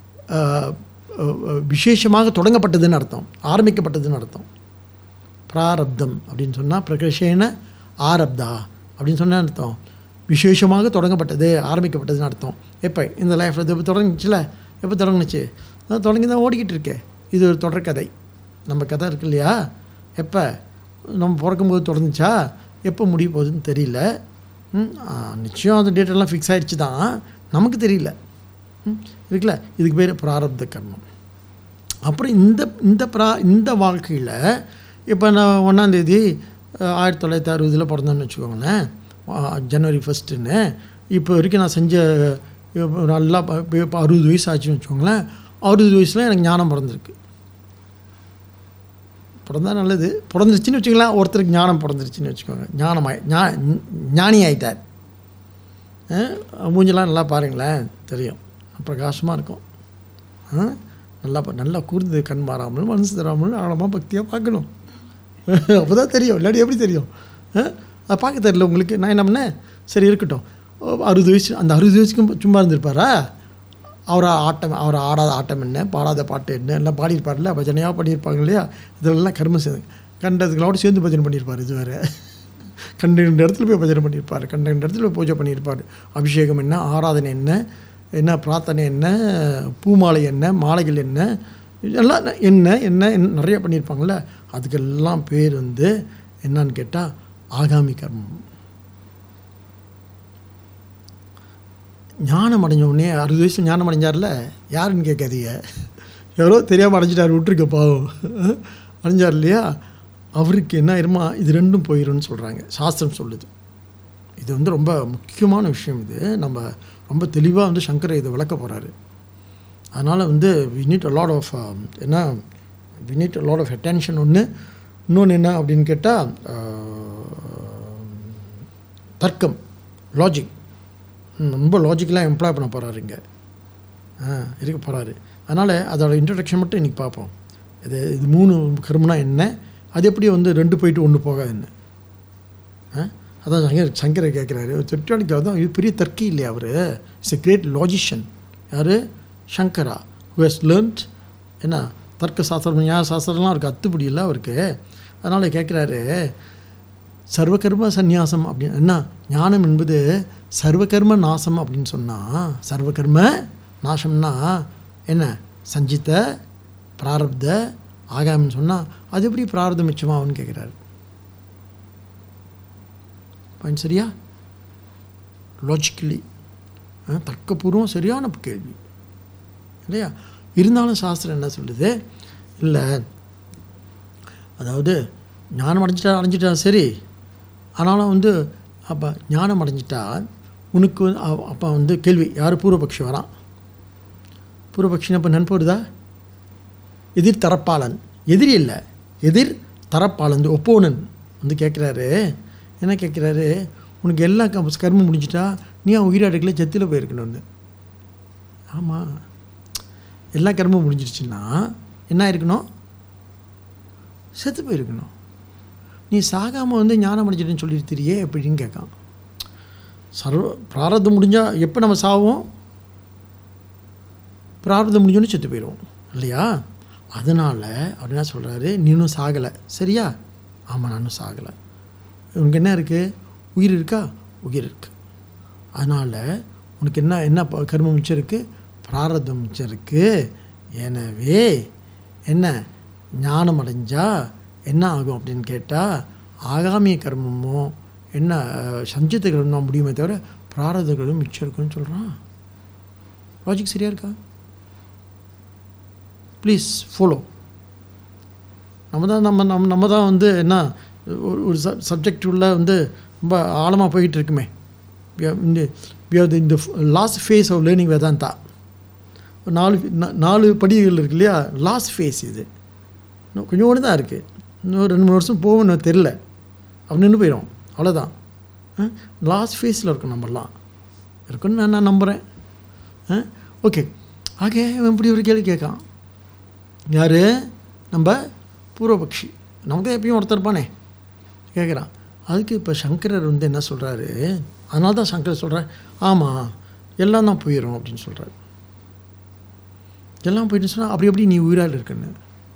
விசேஷமாக தொடங்கப்பட்டதுன்னு அர்த்தம் ஆரம்பிக்கப்பட்டதுன்னு அர்த்தம் பிராரப்தம் அப்படின்னு சொன்னால் பிரகர்ஷேன ஆரப்தா அப்படின்னு சொன்ன அர்த்தம் விசேஷமாக தொடங்கப்பட்டது ஆரம்பிக்கப்பட்டதுன்னு அர்த்தம் எப்போ இந்த லைஃப்பில் இது தொடங்குச்சுல எப்போ தொடங்குச்சு அதான் தொடங்கி தான் ஓடிக்கிட்டு இருக்கே இது ஒரு தொடர்கதை நம்ம கதை இருக்கு இல்லையா எப்போ நம்ம பிறக்கும்போது தொடங்குச்சா எப்போ முடிய போகுதுன்னு தெரியல ம், ஆ, நிச்சயம் அந்த டேட்டெல்லாம் ஃபிக்ஸ் ஆயிடுச்சு தான் நமக்கு தெரியல ம், இருக்குல்ல இதுக்கு பேர் பிராரப்த கர்மம் அப்புறம் இந்த இந்த பிரா இந்த வாழ்க்கையில் இப்போ நான் ஒன்றாந்தேதி ஆயிரத்தி தொள்ளாயிரத்தி அறுபதில் பிறந்தேன்னு வச்சுக்கோங்களேன் ஆ, ஜனவரி ஃபஸ்ட்டுன்னு இப்போ வரைக்கும் நான் செஞ்ச இப்போ நல்லா ப- இப்போ இப்போ அறுபது வயசு ஆச்சுன்னு வச்சுக்கோங்களேன் அறுபது வயசில் எனக்கு ஞானம் பிறந்திருக்கு பிறந்தா நல்லது பிறந்துருச்சுன்னு வச்சுக்கலாம் ஒருத்தருக்கு ஞானம் பிறந்துருச்சுன்னு வச்சுக்கோங்க ஞானமாய் ஞா ஞானி ஆயிட்டார் அஹ், மூஞ்செல்லாம் நல்லா பாருங்களேன் தெரியும் பிரகாசமாக இருக்கும் ஆ? நல்லா பா- நல்லா கூர்ந்து கண் மாறாமல் மனசு தராமல் ஆழமாக பக்தியாக பார்க்கணும் அப்போ தான் தெரியும் இல்லாட்டி எப்படி தெரியும் ஆ? அதை பார்க்க தெரியல உங்களுக்கு நான் என்ன பண்ணேன் சரி இருக்கட்டும் ஓ, அறுபது வயசு அந்த அறுபது வயசுக்கும் சும்மா இருந்திருப்பாரா அவரை ஆட்டம் அவர் ஆடாத ஆட்டம் என்ன பாடாத பாட்டு என்ன எல்லாம் பாடியிருப்பார்ல பஜனையாக பண்ணியிருப்பாங்க இல்லையா இதெல்லாம் கர்ம சேர்ந்து கண்டதுகளோட சேர்ந்து பஜனை பண்ணியிருப்பார் இது வேறு கண்ட ரெண்டு இடத்துல போய் பஜனை பண்ணியிருப்பார் கண்ட ரெண்டு இடத்துல போய் பூஜை பண்ணியிருப்பார் அபிஷேகம் என்ன ஆராதனை என்ன என்ன பிரார்த்தனை என்ன பூமாலை என்ன மாலைகள் என்ன இதெல்லாம் என்ன என்ன என்ன நிறைய பண்ணியிருப்பாங்கள்ல அதுக்கெல்லாம் பேர் வந்து என்னன்னு கேட்டால் ஆகாமி கர்மம் ஞானம் அடைஞ்ச உடனே அறுபது வயசு ஞானம் அடைஞ்சார்ல யாருன்னு கேட்காதீங்க எவ்வளோ தெரியாமல் அடைஞ்சிட்டார் விட்டுருக்க பாவம் அடைஞ்சார் இல்லையா அவருக்கு என்ன ஆயிருமா இது ரெண்டும் போயிரும்னு சொல்கிறாங்க சாஸ்திரம் சொல்லுது இது வந்து ரொம்ப முக்கியமான விஷயம் இது நம்ம ரொம்ப தெளிவாக வந்து சங்கரை இதை விளக்க போகிறாரு அதனால் வந்து we need a lot of என்ன we need a lot of attention ஒன்று இன்னொன்று என்ன அப்படின்னு கேட்டால் தர்க்கம் லாஜிக் ரொம்ப லாஜிக்கலாக எம்ப்ளாய் பண்ண போகிறாரு இங்கே ஆ இருக்க போகிறாரு அதனால் அதோட இன்ட்ரடக்ஷன் மட்டும் இன்றைக்கி பார்ப்போம் இது இது மூணு கரும்புனா என்ன அது எப்படி வந்து ரெண்டு போயிட்டு ஒன்று போகாது என்ன ஆ அதான் சங்கர் சங்கரை கேட்குறாரு திருட்டாளிக்கு தான் இது பெரிய தர்க்கி இல்லையா அவர் இட்ஸ் எ கிரேட் லாஜிஷியன் யார் சங்கரா ஹூ ஹஸ் லேர்ன்ட் என்ன தர்க்க சாஸ்திரம் ஞான சாஸ்திரம்லாம் அவருக்கு அத்துப்படி இல்லை அவருக்கு அதனால் கேட்குறாரு சர்வகர்ம சந்நியாசம் அப்படின்னு என்ன ஞானம் என்பது சர்வகர்ம நாசம் அப்படின்னு சொன்னால் சர்வகர்ம நாசம்னா என்ன சஞ்சித்த பிராரப்த ஆகாமின்னு சொன்னால் அது எப்படி பிராரப்தம் மிச்சமாகும்னு கேட்குறாரு பாயிண்ட் சரியா லாஜிக்கலி தர்க்கபூர்வம் சரியான கேள்வி இல்லையா இருந்தாலும் சாஸ்திரம் என்ன சொல்லுது இல்லை அதாவது ஞானம் அடைஞ்சிட்டா அடைஞ்சிட்டா சரி ஆனாலும் வந்து அப்போ ஞானம் அடைஞ்சிட்டா உனக்கு வந்து அவ- அப்போ வந்து கேள்வி யார் பூர்வபக்ஷி வரான் பூர்வபக்ஷின்னு அப்போ நண்பு வருதா எதிர் தரப்பாளன் எதிரி இல்லை எதிர் தரப்பாளன் இந்த ஒப்போனன் வந்து கேட்குறாரு என்ன கேட்குறாரு உனக்கு எல்லா க- கர்மம் முடிஞ்சிட்டா நீ அவன் உயிராடுகளை செத்தில் போயிருக்கணும்னு ஆமாம் எல்லா கர்மம் முடிஞ்சிருச்சுன்னா என்ன இருக்கணும் செத்து போயிருக்கணும் நீ சாகாமல் வந்து ஞானம் அடைஞ்சிட்டுன்னு சொல்லியிருத்திரியே அப்படின்னு கேட்கான் சர்வ பிராரதம் முடிஞ்சால் எப்போ நம்ம சாவோம் பிராரதம் முடிஞ்சோன்னு செத்து போயிடுவோம் இல்லையா அதனால் அவர் என்ன சொல்கிறாரு நீனும் சாகலை சரியா ஆமாம் நானும் சாகலை உனக்கு என்ன இருக்குது உயிர் இருக்கா உயிர் இருக்குது அதனால் உனக்கு என்ன என்ன ப- கர்மம் மிச்சம் இருக்குது பிராரதம் மிச்சம் இருக்குது எனவே என்ன ஞானம் அடைஞ்சா என்ன ஆகும் அப்படின்னு கேட்டால் ஆகாமிய கர்மமோ என்ன அஹ், சஞ்சித கர்மம் தான் முடியுமே தவிர பிராரத கர்மம் மிச்சம் இருக்குன்னு சொல்கிறான் லாஜிக் சரியா இருக்கா ப்ளீஸ் ஃபாலோ நம்ம தான் நம்ம நம்ம நம்ம தான் வந்து என்ன ஒரு ஒரு சப் சப்ஜெக்ட் உள்ள வந்து ரொம்ப ஆழமாக போயிட்டு இருக்குமே We are in the- we are in the last phase of learning Vedanta ஒரு நாலு நா- நாலு படிகள் இருக்கு இல்லையா லாஸ்ட் ஃபேஸ் இது இன்னும் கொஞ்சோண்டு தான் இருக்குது இன்னும் ரெண்டு மூணு வருஷம் போகும்னு தெரில அப்படி நின்று போயிடும் அவ்வளோதான் லாஸ்ட் ஃபேஸில் இருக்கும் நம்மலாம் இருக்குன்னு நான் நான் நம்புகிறேன் ஓகே ஆகே இவன் இப்படி ஒரு கேள்வி கேட்கான் யார் நம்ம பூர்வபக்ஷி நமக்கு தான் எப்பயும் ஒருத்தர் இருப்பானே கேட்குறான் அதுக்கு இப்போ சங்கரர் வந்து என்ன சொல்கிறாரு அதனால தான் சங்கரர் சொல்கிறார் ஆமாம் எல்லாம் தான் போயிடும் அப்படின்னு சொல்கிறார் எல்லாம் போயிட்டு சொன்னால் அப்படி எப்படி நீ உயிரால் இருக்குன்னு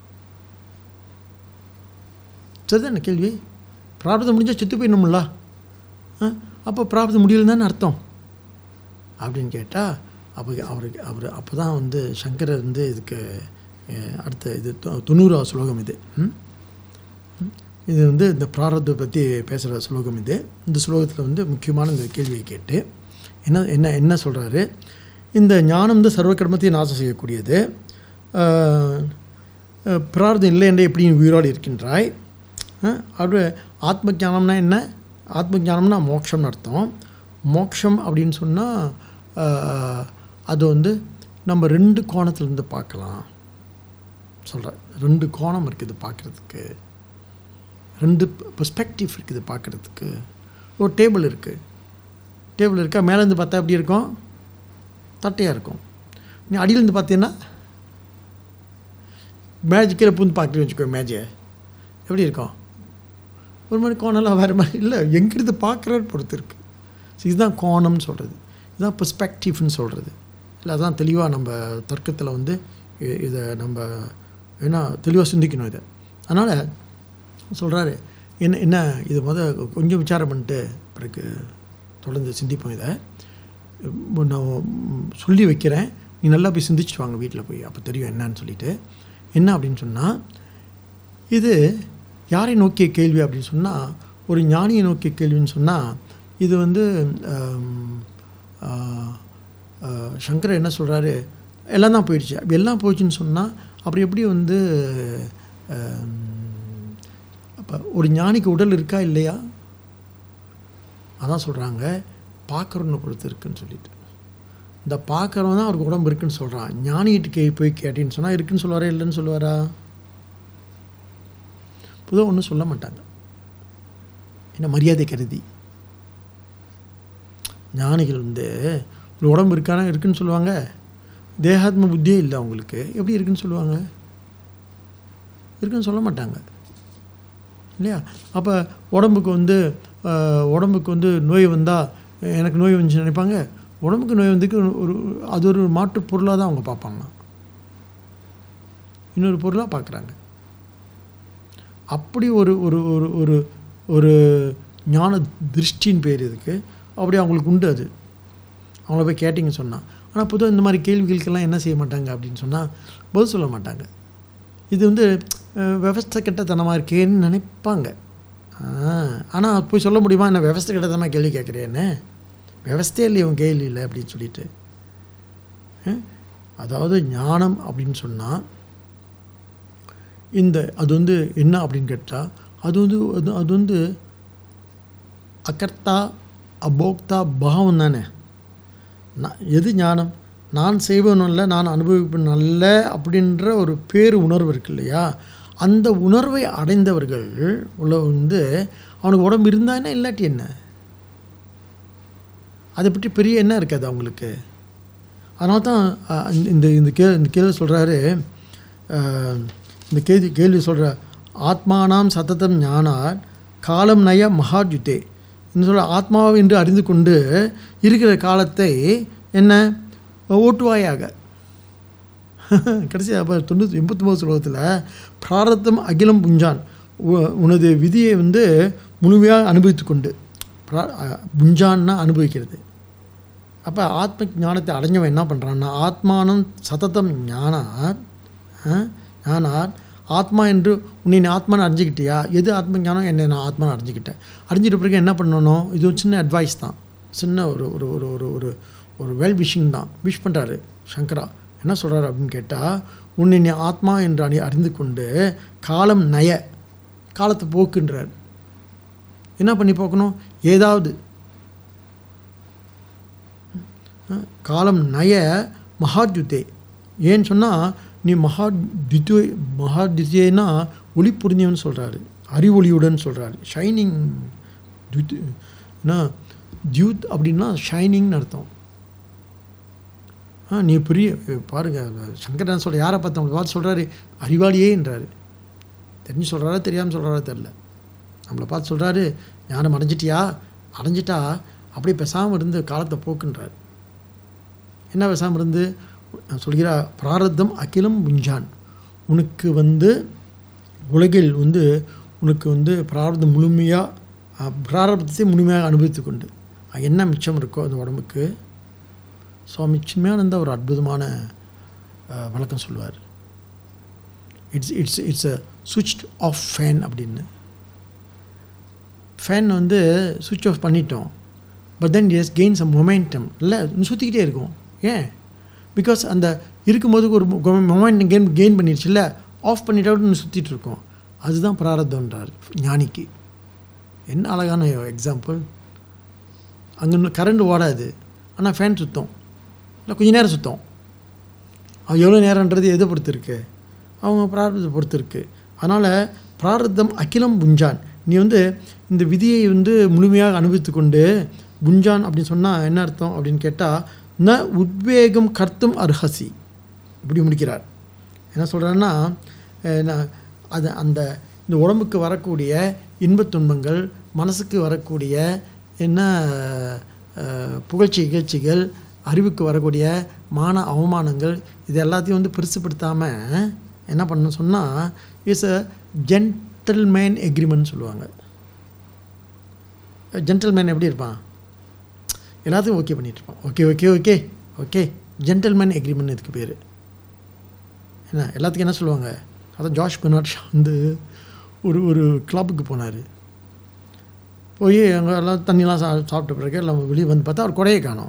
சரிதானே கேள்வி பிரார்த்தம் முடிஞ்சால் செத்து போயிடணும்ல ஆ அப்போ பிரார்த்தம் முடியலன்னு தானே அர்த்தம் அப்படின்னு கேட்டால் அப்போ அவருக்கு அவர் அப்போ தான் வந்து சங்கரர் வந்து இதுக்கு அஹ், அடுத்த இது தொ- தொண்ணூறாவது ஸ்லோகம் இது ம்? ம்? இது வந்து இந்த பிராரத்தை பற்றி பேசுகிற ஸ்லோகம் இது இந்த ஸ்லோகத்தில் வந்து முக்கியமான இந்த கேள்வியை கேட்டு என்ன என்ன என்ன சொல்கிறாரு இந்த ஞானம் வந்து சர்வ கர்மத்தையும் நாசம் செய்யக்கூடியது அஹ், அஹ், பிரார்த்தம் இல்லை என்றே எப்படி நீ உயிரோடு இருக்கின்றாய் அஹ், அப்படி ஆத்ம ஞானம்னா என்ன ஆத்ம ஞானம்னா மோட்சம்னு அர்த்தம் மோட்சம் அப்படின்னு சொன்னால் அது வந்து நம்ம ரெண்டு கோணத்துலேருந்து பார்க்கலாம் சொல்கிறேன் ரெண்டு கோணம் இருக்குது பார்க்குறதுக்கு ரெண்டு பெர்ஸ்பெக்டிவ் இருக்குது பார்க்குறதுக்கு ஒரு டேபிள் இருக்குது டேபிள் இருக்கா மேலேருந்து பார்த்தா எப்படி இருக்கும் தட்டையாக இருக்கும் நீ அடியிலேருந்து பார்த்தீங்கன்னா மேஜ் கீழே பூந்து பார்க்குறேன்னு வச்சுக்கோ மேஜை எப்படி இருக்கும் ஒரு மாதிரி கோணம்லாம் வேறு மாதிரி இல்லை எங்கிருந்து பார்க்குறன்னு பொறுத்து இருக்குது ஸோ இதுதான் கோணம்னு சொல்கிறது இதுதான் பெர்ஸ்பெக்டிவ்னு சொல்கிறது இல்லை அதான் தெளிவாக நம்ம தர்க்கத்தில் வந்து இ- இதை நம்ம ஏன்னா தெளிவாக சிந்திக்கணும் இதை அதனால் சொல்கிறாரு என்ன என்ன இது முத கொஞ்சம் விசாரம் பண்ணிட்டு பிறகு தொடர்ந்து சிந்திப்போம் இதை உம், நான் உம், சொல்லி வைக்கிறேன் நீ நல்லா போய் சிந்திச்சுட்டு வாங்க வீட்டில் போய் அப்போ தெரியும் என்னன்னு சொல்லிட்டு என்ன அப்படின்னு சொன்னால் இது யாரை நோக்கிய கேள்வி அப்படின்னு சொன்னால் ஒரு ஞானியை நோக்கிய கேள்வின்னு சொன்னால் இது வந்து ஆம், ஆ, ஆ, சங்கரர் என்ன சொல்கிறாரு எல்லாம் தான் போயிடுச்சு அப்படி எல்லாம் போயிடுச்சுன்னு சொன்னால் அப்புறம் எப்படி வந்து அப்போ ஒரு ஞானிக்கு உடல் இருக்கா இல்லையா அதான் சொல்கிறாங்க பார்க்குறவனை பொறுத்து இருக்குன்னு சொல்லிட்டு இந்த பார்க்குறவன் தான் அவருக்கு உடம்பு இருக்குன்னு சொல்கிறான் ஞானிகிட்ட கே போய் கேட்டேன்னு சொன்னால் இருக்குன்னு சொல்லுவாரா இல்லைன்னு சொல்லுவாரா பொதுவாக ஒன்றும் சொல்ல மாட்டாங்க என்ன மரியாதை கருதி ஞானிகள் வந்து ஒரு உடம்பு இருக்கானா இருக்குன்னு சொல்லுவாங்க தேகாத்ம புத்தியே இல்லை அவங்களுக்கு எப்படி இருக்குன்னு சொல்லுவாங்க இருக்குன்னு சொல்ல மாட்டாங்க இல்லையா அப்போ உடம்புக்கு வந்து ஆஹ், உடம்புக்கு வந்து நோய் வந்தால் எனக்கு நோய் வந்துச்சு நினைப்பாங்க உடம்புக்கு நோய் வந்துக்கு ஒரு அது ஒரு மாற்று பொருளாக தான் அவங்க பார்ப்பாங்க இன்னொரு பொருளாக பார்க்குறாங்க அப்படி ஒரு ஒரு ஒரு ஒரு ஒரு ஞான திருஷ்டின்னு பேர் இதுக்கு அப்படி அவங்களுக்கு உண்டு அது அவங்கள போய் கேட்டிங்க சொன்னால் ஆனால் பொதுவாக இந்த மாதிரி கேள்விகளுக்கெல்லாம் என்ன செய்ய மாட்டாங்க அப்படின்னு சொன்னால் பதில் சொல்ல மாட்டாங்க இது வந்து அஹ், விவஸ்தை கெட்டத்தனமாக இருக்கேன்னு நினைப்பாங்க ஆனால் போய் சொல்ல முடியுமா என்ன விவஸ்தை கெட்டத்தனமாக கேள்வி கேட்குறேன்னு விவஸ்தையே இல்லையே உன் கேள்வி இல்லை அப்படின்னு சொல்லிட்டு அஹ், அதாவது ஞானம் அப்படின்னு சொன்னால் இந்த அது வந்து என்ன அப்படின்னு கேட்டால் அது வந்து அது அது வந்து அகர்த்தா அபோக்தா பாவம் தானே நான் எது ஞானம் நான் செய்வனும் இல்லை நான் அனுபவிப்பேன் அல்ல அப்படின்ற ஒரு பேரு உணர்வு இருக்கு இல்லையா அந்த உணர்வை அடைந்தவர்கள் உள்ள வந்து அவனுக்கு உடம்பு இருந்தா என்ன இல்லாட்டி என்ன அதை பற்றி பெரிய என்ன இருக்காது அவங்களுக்கு அதனால தான் அஹ், இந்த- இந்த இந்த கே இந்த கேள்வி சொல்கிறாரு இந்த கேள்வி கேள்வி சொல்கிற ஆத்மானாம் சத்ததம் ஞானார் காலம் நய மகாஜுத்தே இன்னும் சொல்ல ஆத்மாவை என்று அறிந்து கொண்டு இருக்கிற காலத்தை என்ன ஓட்டுவாயாக கடைசி அப்போ தொண்ணூற்றி எண்பத்தொம்போது ஸ்லோகத்தில் பிராரத்தம் அகிலம் புஞ்சான் உ- உனது விதியை வந்து முழுமையாக அனுபவித்து கொண்டு பிரா அ- புஞ்சான்னா அனுபவிக்கிறது அப்போ ஆத்ம ஞானத்தை அடைஞ்சவன் என்ன பண்ணுறான்னா ஆத்மானம் சததம் ஞானார் ஆ, ஞானார் ஆத்மா என்று உன்னை நீ ஆத்மான்னு அறிஞ்சிக்கிட்டியா எது ஆத்ம ஞானம் என்னை நான் ஆத்மான்னு அறிஞ்சிக்கிட்டேன் அறிஞ்சிட்ட பிறகு என்ன பண்ணணும் இது ஒரு சின்ன அட்வைஸ் தான் சின்ன ஒரு ஒரு ஒரு ஒரு ஒரு ஒரு வெல் விஷிங் தான் விஷ் பண்ணுறாரு சங்கரா என்ன சொல்கிறாரு அப்படின்னு கேட்டால் உன்னை நீ ஆத்மா என்று அணி அறிந்து கொண்டு காலம் நய காலத்தை போக்குன்றார் என்ன பண்ணி போக்கணும் ஏதாவது காலம் நய மகாத்யுத்தே ஏன்னு சொன்னால் நீ மகா தித்வே மகா தித்யேனா ஒளி புரிஞ்சவன் சொல்கிறாரு அறிவொளியுடன் சொல்கிறாரு ஷைனிங் துத் என்ன தியூத் அப்படின்னா ஷைனிங்னு அர்த்தம் ஆ நீ பெரிய பாருங்கள் சங்கரன் சொல்ற யாரை பார்த்து அவங்களை பார்த்து சொல்கிறாரு அறிவாளியேன்றாரு தெரிஞ்சு சொல்கிறாரா தெரியாமல் சொல்கிறாரா தெரில நம்மளை பார்த்து சொல்கிறாரு ஞானம் அடைஞ்சிட்டியா அடைஞ்சிட்டா அப்படியே பேசாமல் இருந்து காலத்தை போக்குன்றார் என்ன பேசாமல் இருந்து சொல்கிறார் பிராரத்தம் அகிலம் முஞ்சான் உனக்கு வந்து உலகில் வந்து உனக்கு வந்து பிராரதம் முழுமையாக பிராரதத்தை முழுமையாக அனுபவித்து கொண்டு அஹ் என்ன மிச்சம் இருக்கோ அந்த உடம்புக்கு சுவாமி சின்மயானந்தா ஒரு அற்புதமான அஹ், வழக்கம் சொல்லுவார் it's it's it's a switch off fan அப்படின்னு ஃபேன் வந்து சுவிட்ச் ஆஃப் பண்ணிட்டோம் but then as gain some momentum இல்லை சுற்றிக்கிட்டே இருக்கும் ஏன் பிகாஸ் அந்த இருக்கும்போது ஒரு மொமெண்டம் கெயின் கெயின் பண்ணிடுச்சுல்ல ஆஃப் பண்ணிட்டு சுற்றிட்டு இருக்கோம் அதுதான் பிராரத்தம்ன்றார் ஞானிக்கு என்ன அழகான எக்ஸாம்பிள் அங்கே இன்னும் கரண்ட் ஓடாது ஆனால் ஃபேன் சுத்தம் இல்லை கொஞ்ச நேரம் சுத்தம் அது எவ்வளோ நேரன்றது எதை பொறுத்து இருக்கு அவங்க பிராரதத்தை பொறுத்து இருக்கு அதனால் பிராரத்தம் அகிலம் புஞ்சான் நீ வந்து இந்த விதியை வந்து முழுமையாக அனுபவித்து கொண்டு புஞ்சான் அப்படின்னு சொன்னால் என்ன அர்த்தம் அப்படின்னு கேட்டால் ந உத்வேகம் கர்த்தும் அர்ஹசி இப்படி முடிக்கிறார் என்ன சொல்கிறாருன்னா அது அந்த இந்த உடம்புக்கு வரக்கூடிய இன்பத் துன்பங்கள் மனசுக்கு வரக்கூடிய என்ன அஹ், புகழ்ச்சி இகழ்ச்சிகள் அறிவுக்கு வரக்கூடிய மான அவமானங்கள் இது எல்லாத்தையும் வந்து பெருசுப்படுத்தாமல் என்ன பண்ணணும்னு சொன்னால் இஸ் அ ஜென்டில்மேன் எக்ரிமெண்ட் சொல்லுவாங்க ஜென்டில்மேன் எப்படி இருப்பான் எல்லாத்தையும் ஓகே பண்ணிட்டு இருப்பான் okay okay okay okay gentleman agreement இதுக்கு பேர் என்ன எல்லாத்துக்கும் என்ன சொல்லுவாங்க அதான் ஜாஷ் பெனாட் ஷா வந்து ஒரு ஒரு கிளப்புக்கு போனார் போய் அங்கே எல்லாம் தண்ணிலாம் சா சாப்பிட்ட பிறகு எல்லாம் வெளியே வந்து பார்த்தா அவர் கொடையை காணோம்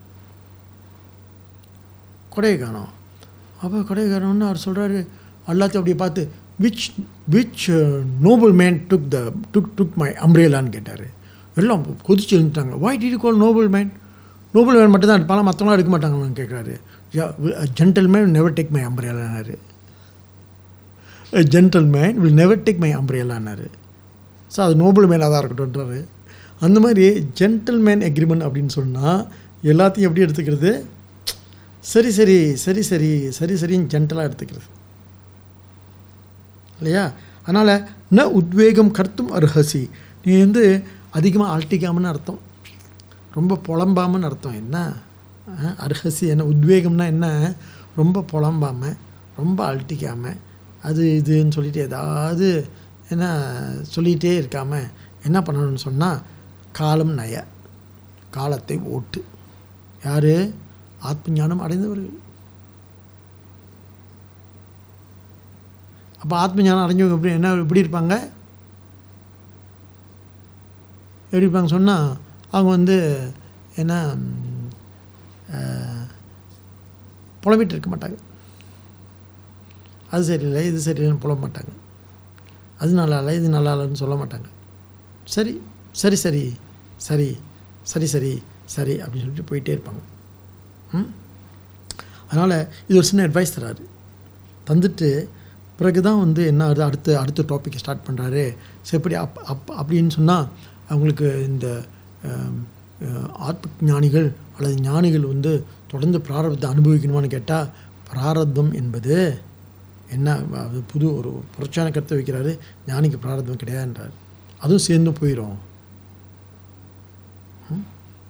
கொடையை காணோம் அப்போ கொடையை காணோம்னு அவர் சொல்கிறாரு எல்லாத்தையும் அப்படியே பார்த்து which which noble man took the took took my அம்ரேலான்னு கேட்டார் எல்லாம் கொதிச்சு எழுந்துட்டாங்க why did call noble man noble man மட்டும் தான் எடுப்பாங்க மற்றவங்களாம் எடுக்க மாட்டாங்கன்னு கேட்குறாரு ஜென்டல்மேன் நெவர் டேக் மை அம்ரேலானாரு gentleman will never take my அம்ரேலானாரு ஸோ அது நோபல் மேனாக தான் இருக்கட்டும்ன்றாரு அந்த மாதிரி ஜென்டில்மேன் எக்ரிமெண்ட் அப்படின்னு சொன்னால் எல்லாத்தையும் எப்படி எடுத்துக்கிறது சரி சரி சரி சரி சரி சரின்னு ஜென்டலாக எடுத்துக்கிறது இல்லையா அதனால் ந உத்வேகம் கர்த்தும் அர்ஹசி நீ வந்து அதிகமாக அழட்டிக்காமன்னு அர்த்தம் ரொம்ப புலம்பாமன்னு அர்த்தம் என்ன அஹ், அர்ஹசி என்ன உத்வேகம்னா என்ன ரொம்ப புலம்பாமல் ரொம்ப அழட்டிக்காமல் அது இதுன்னு சொல்லிட்டு ஏதாவது என்ன சொல்லிகிட்டே இருக்காமல் என்ன பண்ணணும்னு சொன்னால் காலம் நய காலத்தை ஓட்டு யார் ஆத்ம ஞானம் அடைந்தவர்கள் அப்போ ஆத்ம ஞானம் அடைஞ்சவங்க எப்படி என்ன எப்படி இருப்பாங்க எப்படி இருப்பாங்க சொன்னால் அவங்க வந்து என்ன ம், அஹ், புலம்பிட்டு இருக்க மாட்டாங்க அது சரியில்லை இது சரியில்லைன்னு புலம்ப மாட்டாங்க அது நல்லா இல்லை இது நல்லா இல்லைன்னு சொல்ல மாட்டாங்க சரி சரி சரி சரி சரி சரி சரி அப்படின்னு சொல்லிட்டு போயிட்டே இருப்பாங்க ம் அதனால் இது ஒரு சின்ன அட்வைஸ் தராரு தந்துட்டு பிறகு தான் வந்து என்ன ஆகுது அடுத்த அடுத்த டாப்பிக்கை ஸ்டார்ட் பண்ணுறாரு சரி எப்படி அப் அப் அப்படின்னு சொன்னால் அவங்களுக்கு இந்த ஆம், அஹ், ஆத்ம ஞானிகள் அல்லது ஞானிகள் வந்து தொடர்ந்து பிராரப்தத்தை அனுபவிக்கணுமான்னு கேட்டால் பிராரப்தம் என்பது என்ன அது புது ஒரு புரட்சியான கருத்தை வைக்கிறாரு ஞானிக்கு பிராரப்தம் கிடையாதுன்றார் அதுவும் சேர்ந்து போயிடும் ம்?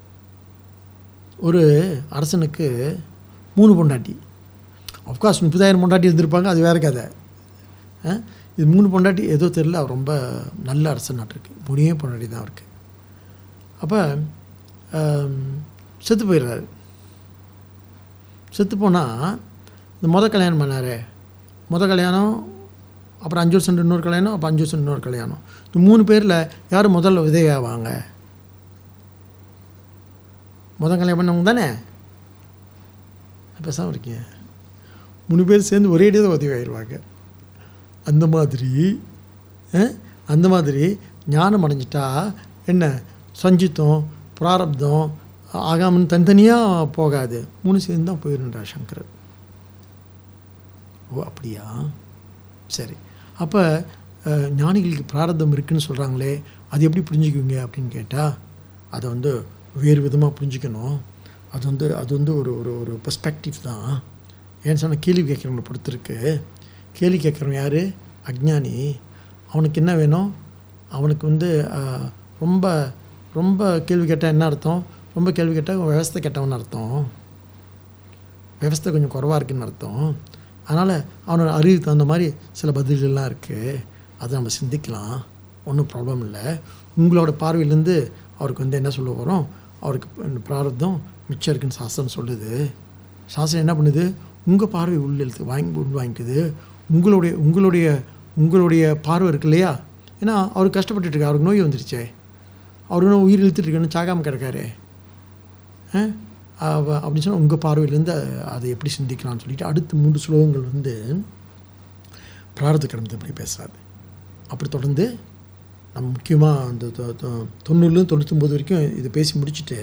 ஒரு அரசனுக்கு மூணு பொண்டாட்டி அஃப்கோர்ஸ் முப்பதாயிரம் பொண்டாட்டி இருந்திருப்பாங்க அது வேறு கதை ஆ? இது மூணு பொண்டாட்டி ஏதோ தெரியல அவர் ரொம்ப நல்ல அரசன் நாட்டிருக்கு மூணே பொண்டாட்டி தான் இருக்குது அப்போ செத்து போயிடுறாரு செத்து போனால் இந்த முத கல்யாணம் பண்ணாரே முத கல்யாணம் அப்புறம் அஞ்சு வருஷம் இன்னொரு கல்யாணம் அப்புறம் அஞ்சு வருஷம் இன்னொரு கல்யாணம் இந்த மூணு பேரில் யார் முதல்ல விதையாவாங்க முத கல்யாணம் பண்ணவங்க தானே பேசாமல் இருக்கீங்க மூணு பேர் சேர்ந்து ஒரே தான் உதவி ஆயிடுவாங்க அந்த மாதிரி அஹ், அந்த மாதிரி ஞானம் அடைஞ்சிட்டா என்ன சஞ்சித்தம் பிராரப்தம் ஆகாமன்னு தனித்தனியாக போகாது மூணு சேர்ந்து தான் போயிருந்தார் சங்கரர் ஓ அப்படியா சரி அப்போ ஞானிகளுக்கு பிராரப்தம் இருக்குன்னு சொல்கிறாங்களே அது எப்படி புரிஞ்சுக்குவீங்க அப்படின்னு கேட்டால் அதை வந்து வேறு விதமாக புரிஞ்சுக்கணும் அது வந்து அது வந்து ஒரு ஒரு ஒரு பெர்ஸ்பெக்டிவ் தான் ஏன்னு சொன்னால் கேள்வி கேட்குறவங்களை பொறுத்திருக்கு கேள்வி கேட்குறவன் யார் அஜ்ஞானி அவனுக்கு என்ன வேணும் அவனுக்கு வந்து அஹ், ரொம்ப ரொம்ப கேள்வி கேட்டால் என்ன அர்த்தம் ரொம்ப கேள்வி கேட்டால் விவஸ்தை கெட்டவன் அர்த்தம் விவஸ்தை கொஞ்சம் குறவாக இருக்குன்னு அர்த்தம் அதனால் அவனோட அறிவுக்கு தகுந்த மாதிரி சில பதில்கள்லாம் இருக்குது அதை நம்ம சிந்திக்கலாம் ஒன்றும் ப்ராப்ளம் இல்லை உங்களோட பார்வையிலேருந்து அவருக்கு வந்து என்ன சொல்ல வரோம் அவருக்கு இந்த பிராரப்தம் மிச்சம் இருக்குன்னு சாஸ்திரம் சொல்லுது சாஸ்திரம் என்ன பண்ணுது உங்கள் பார்வை உள்ள இழுத்து வாங்கி உள் வாங்கிக்குது உங்களுடைய உங்களுடைய உங்களுடைய பார்வை இருக்கு இல்லையா ஏன்னா அவர் கஷ்டப்பட்டுட்டு இருக்காரு அவருக்கு நோய் வந்துருச்சே அவர் இன்னும் உயிர் இழுத்துட்டு இருக்கணும் சாகாமல் கிடக்காரு ஆ? அவ- அப்படின்னு சொன்னால் உங்கள் பார்வையிலேருந்து அதை எப்படி சிந்திக்கலாம்னு சொல்லிட்டு அடுத்த மூன்று ஸ்லோகங்கள் வந்து பிராரத கடமத்தை எப்படி பேசுகிறாரு அப்படி தொடர்ந்து நம்ம முக்கியமாக அந்த தொ- தொ- தொண்ணூறுலேருந்து தொண்ணூத்தொம்பது வரைக்கும் இதை பேசி முடிச்சுட்டு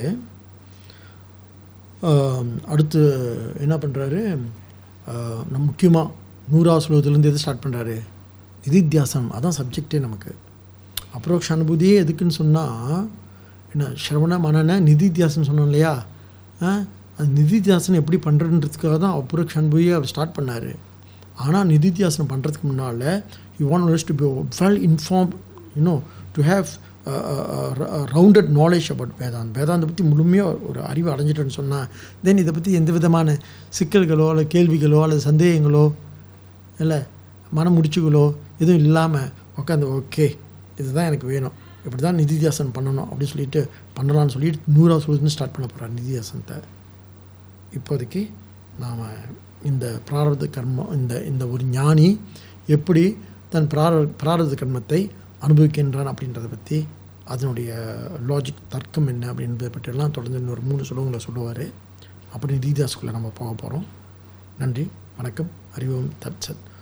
ஆம், அடுத்து என்ன பண்ணுறாரு நம்ம முக்கியமாக நூறாவது ஸ்லோகத்துலேருந்து எது ஸ்டார்ட் பண்ணுறாரு நிதித்தியாசனம் அதான் சப்ஜெக்டே நமக்கு அப்ரோக்ஷ அனுபூதியே எதுக்குன்னு சொன்னால் என்ன ஸ்ரவண மனன நிதித்தியாசன் சொன்னோம் இல்லையா ஆ அது நிதித்தியாசனம் எப்படி பண்ணுறதுன்றதுக்காக தான் அப்புறம் ஷண்புயே அவர் ஸ்டார்ட் பண்ணார் ஆனால் நிதித்தியாசனம் பண்ணுறதுக்கு முன்னால் you want to be well inform you know to have rounded knowledge about Vedant Vedanta பற்றி முழுமையாக ஒரு அறிவு அடைஞ்சிட்டேன்னு சொன்னால் தென் இதை பற்றி எந்த விதமான சிக்கல்களோ அல்லது கேள்விகளோ அல்லது சந்தேகங்களோ இல்லை மன முடிச்சுகளோ எதுவும் இல்லாமல் உட்காந்து ஓகே இதுதான் எனக்கு வேணும் இப்படி தான் நிதித்தியாசனம் பண்ணணும் அப்படின்னு சொல்லிட்டு பண்ணலாம்னு சொல்லிட்டு நூறாவது சொல்லுன்னு ஸ்டார்ட் பண்ண போகிறார் நிதித்தியாசனத்தை இப்போதைக்கு நாம் இந்த பிராரத கர்மம் இந்த இந்த ஒரு ஞானி எப்படி தன் பிரார பிராரத கர்மத்தை அனுபவிக்கின்றான் அப்படின்றத பற்றி அதனுடைய லாஜிக் தர்க்கம் என்ன அப்படின்றத பற்றியெல்லாம் தொடர்ந்து இன்னொரு மூணு சொல்லுவங்களை சொல்லுவார் அப்படி நிதிதாஸ்குள்ளே நம்ம போக போகிறோம் நன்றி வணக்கம் அறிவோம் தற்சத்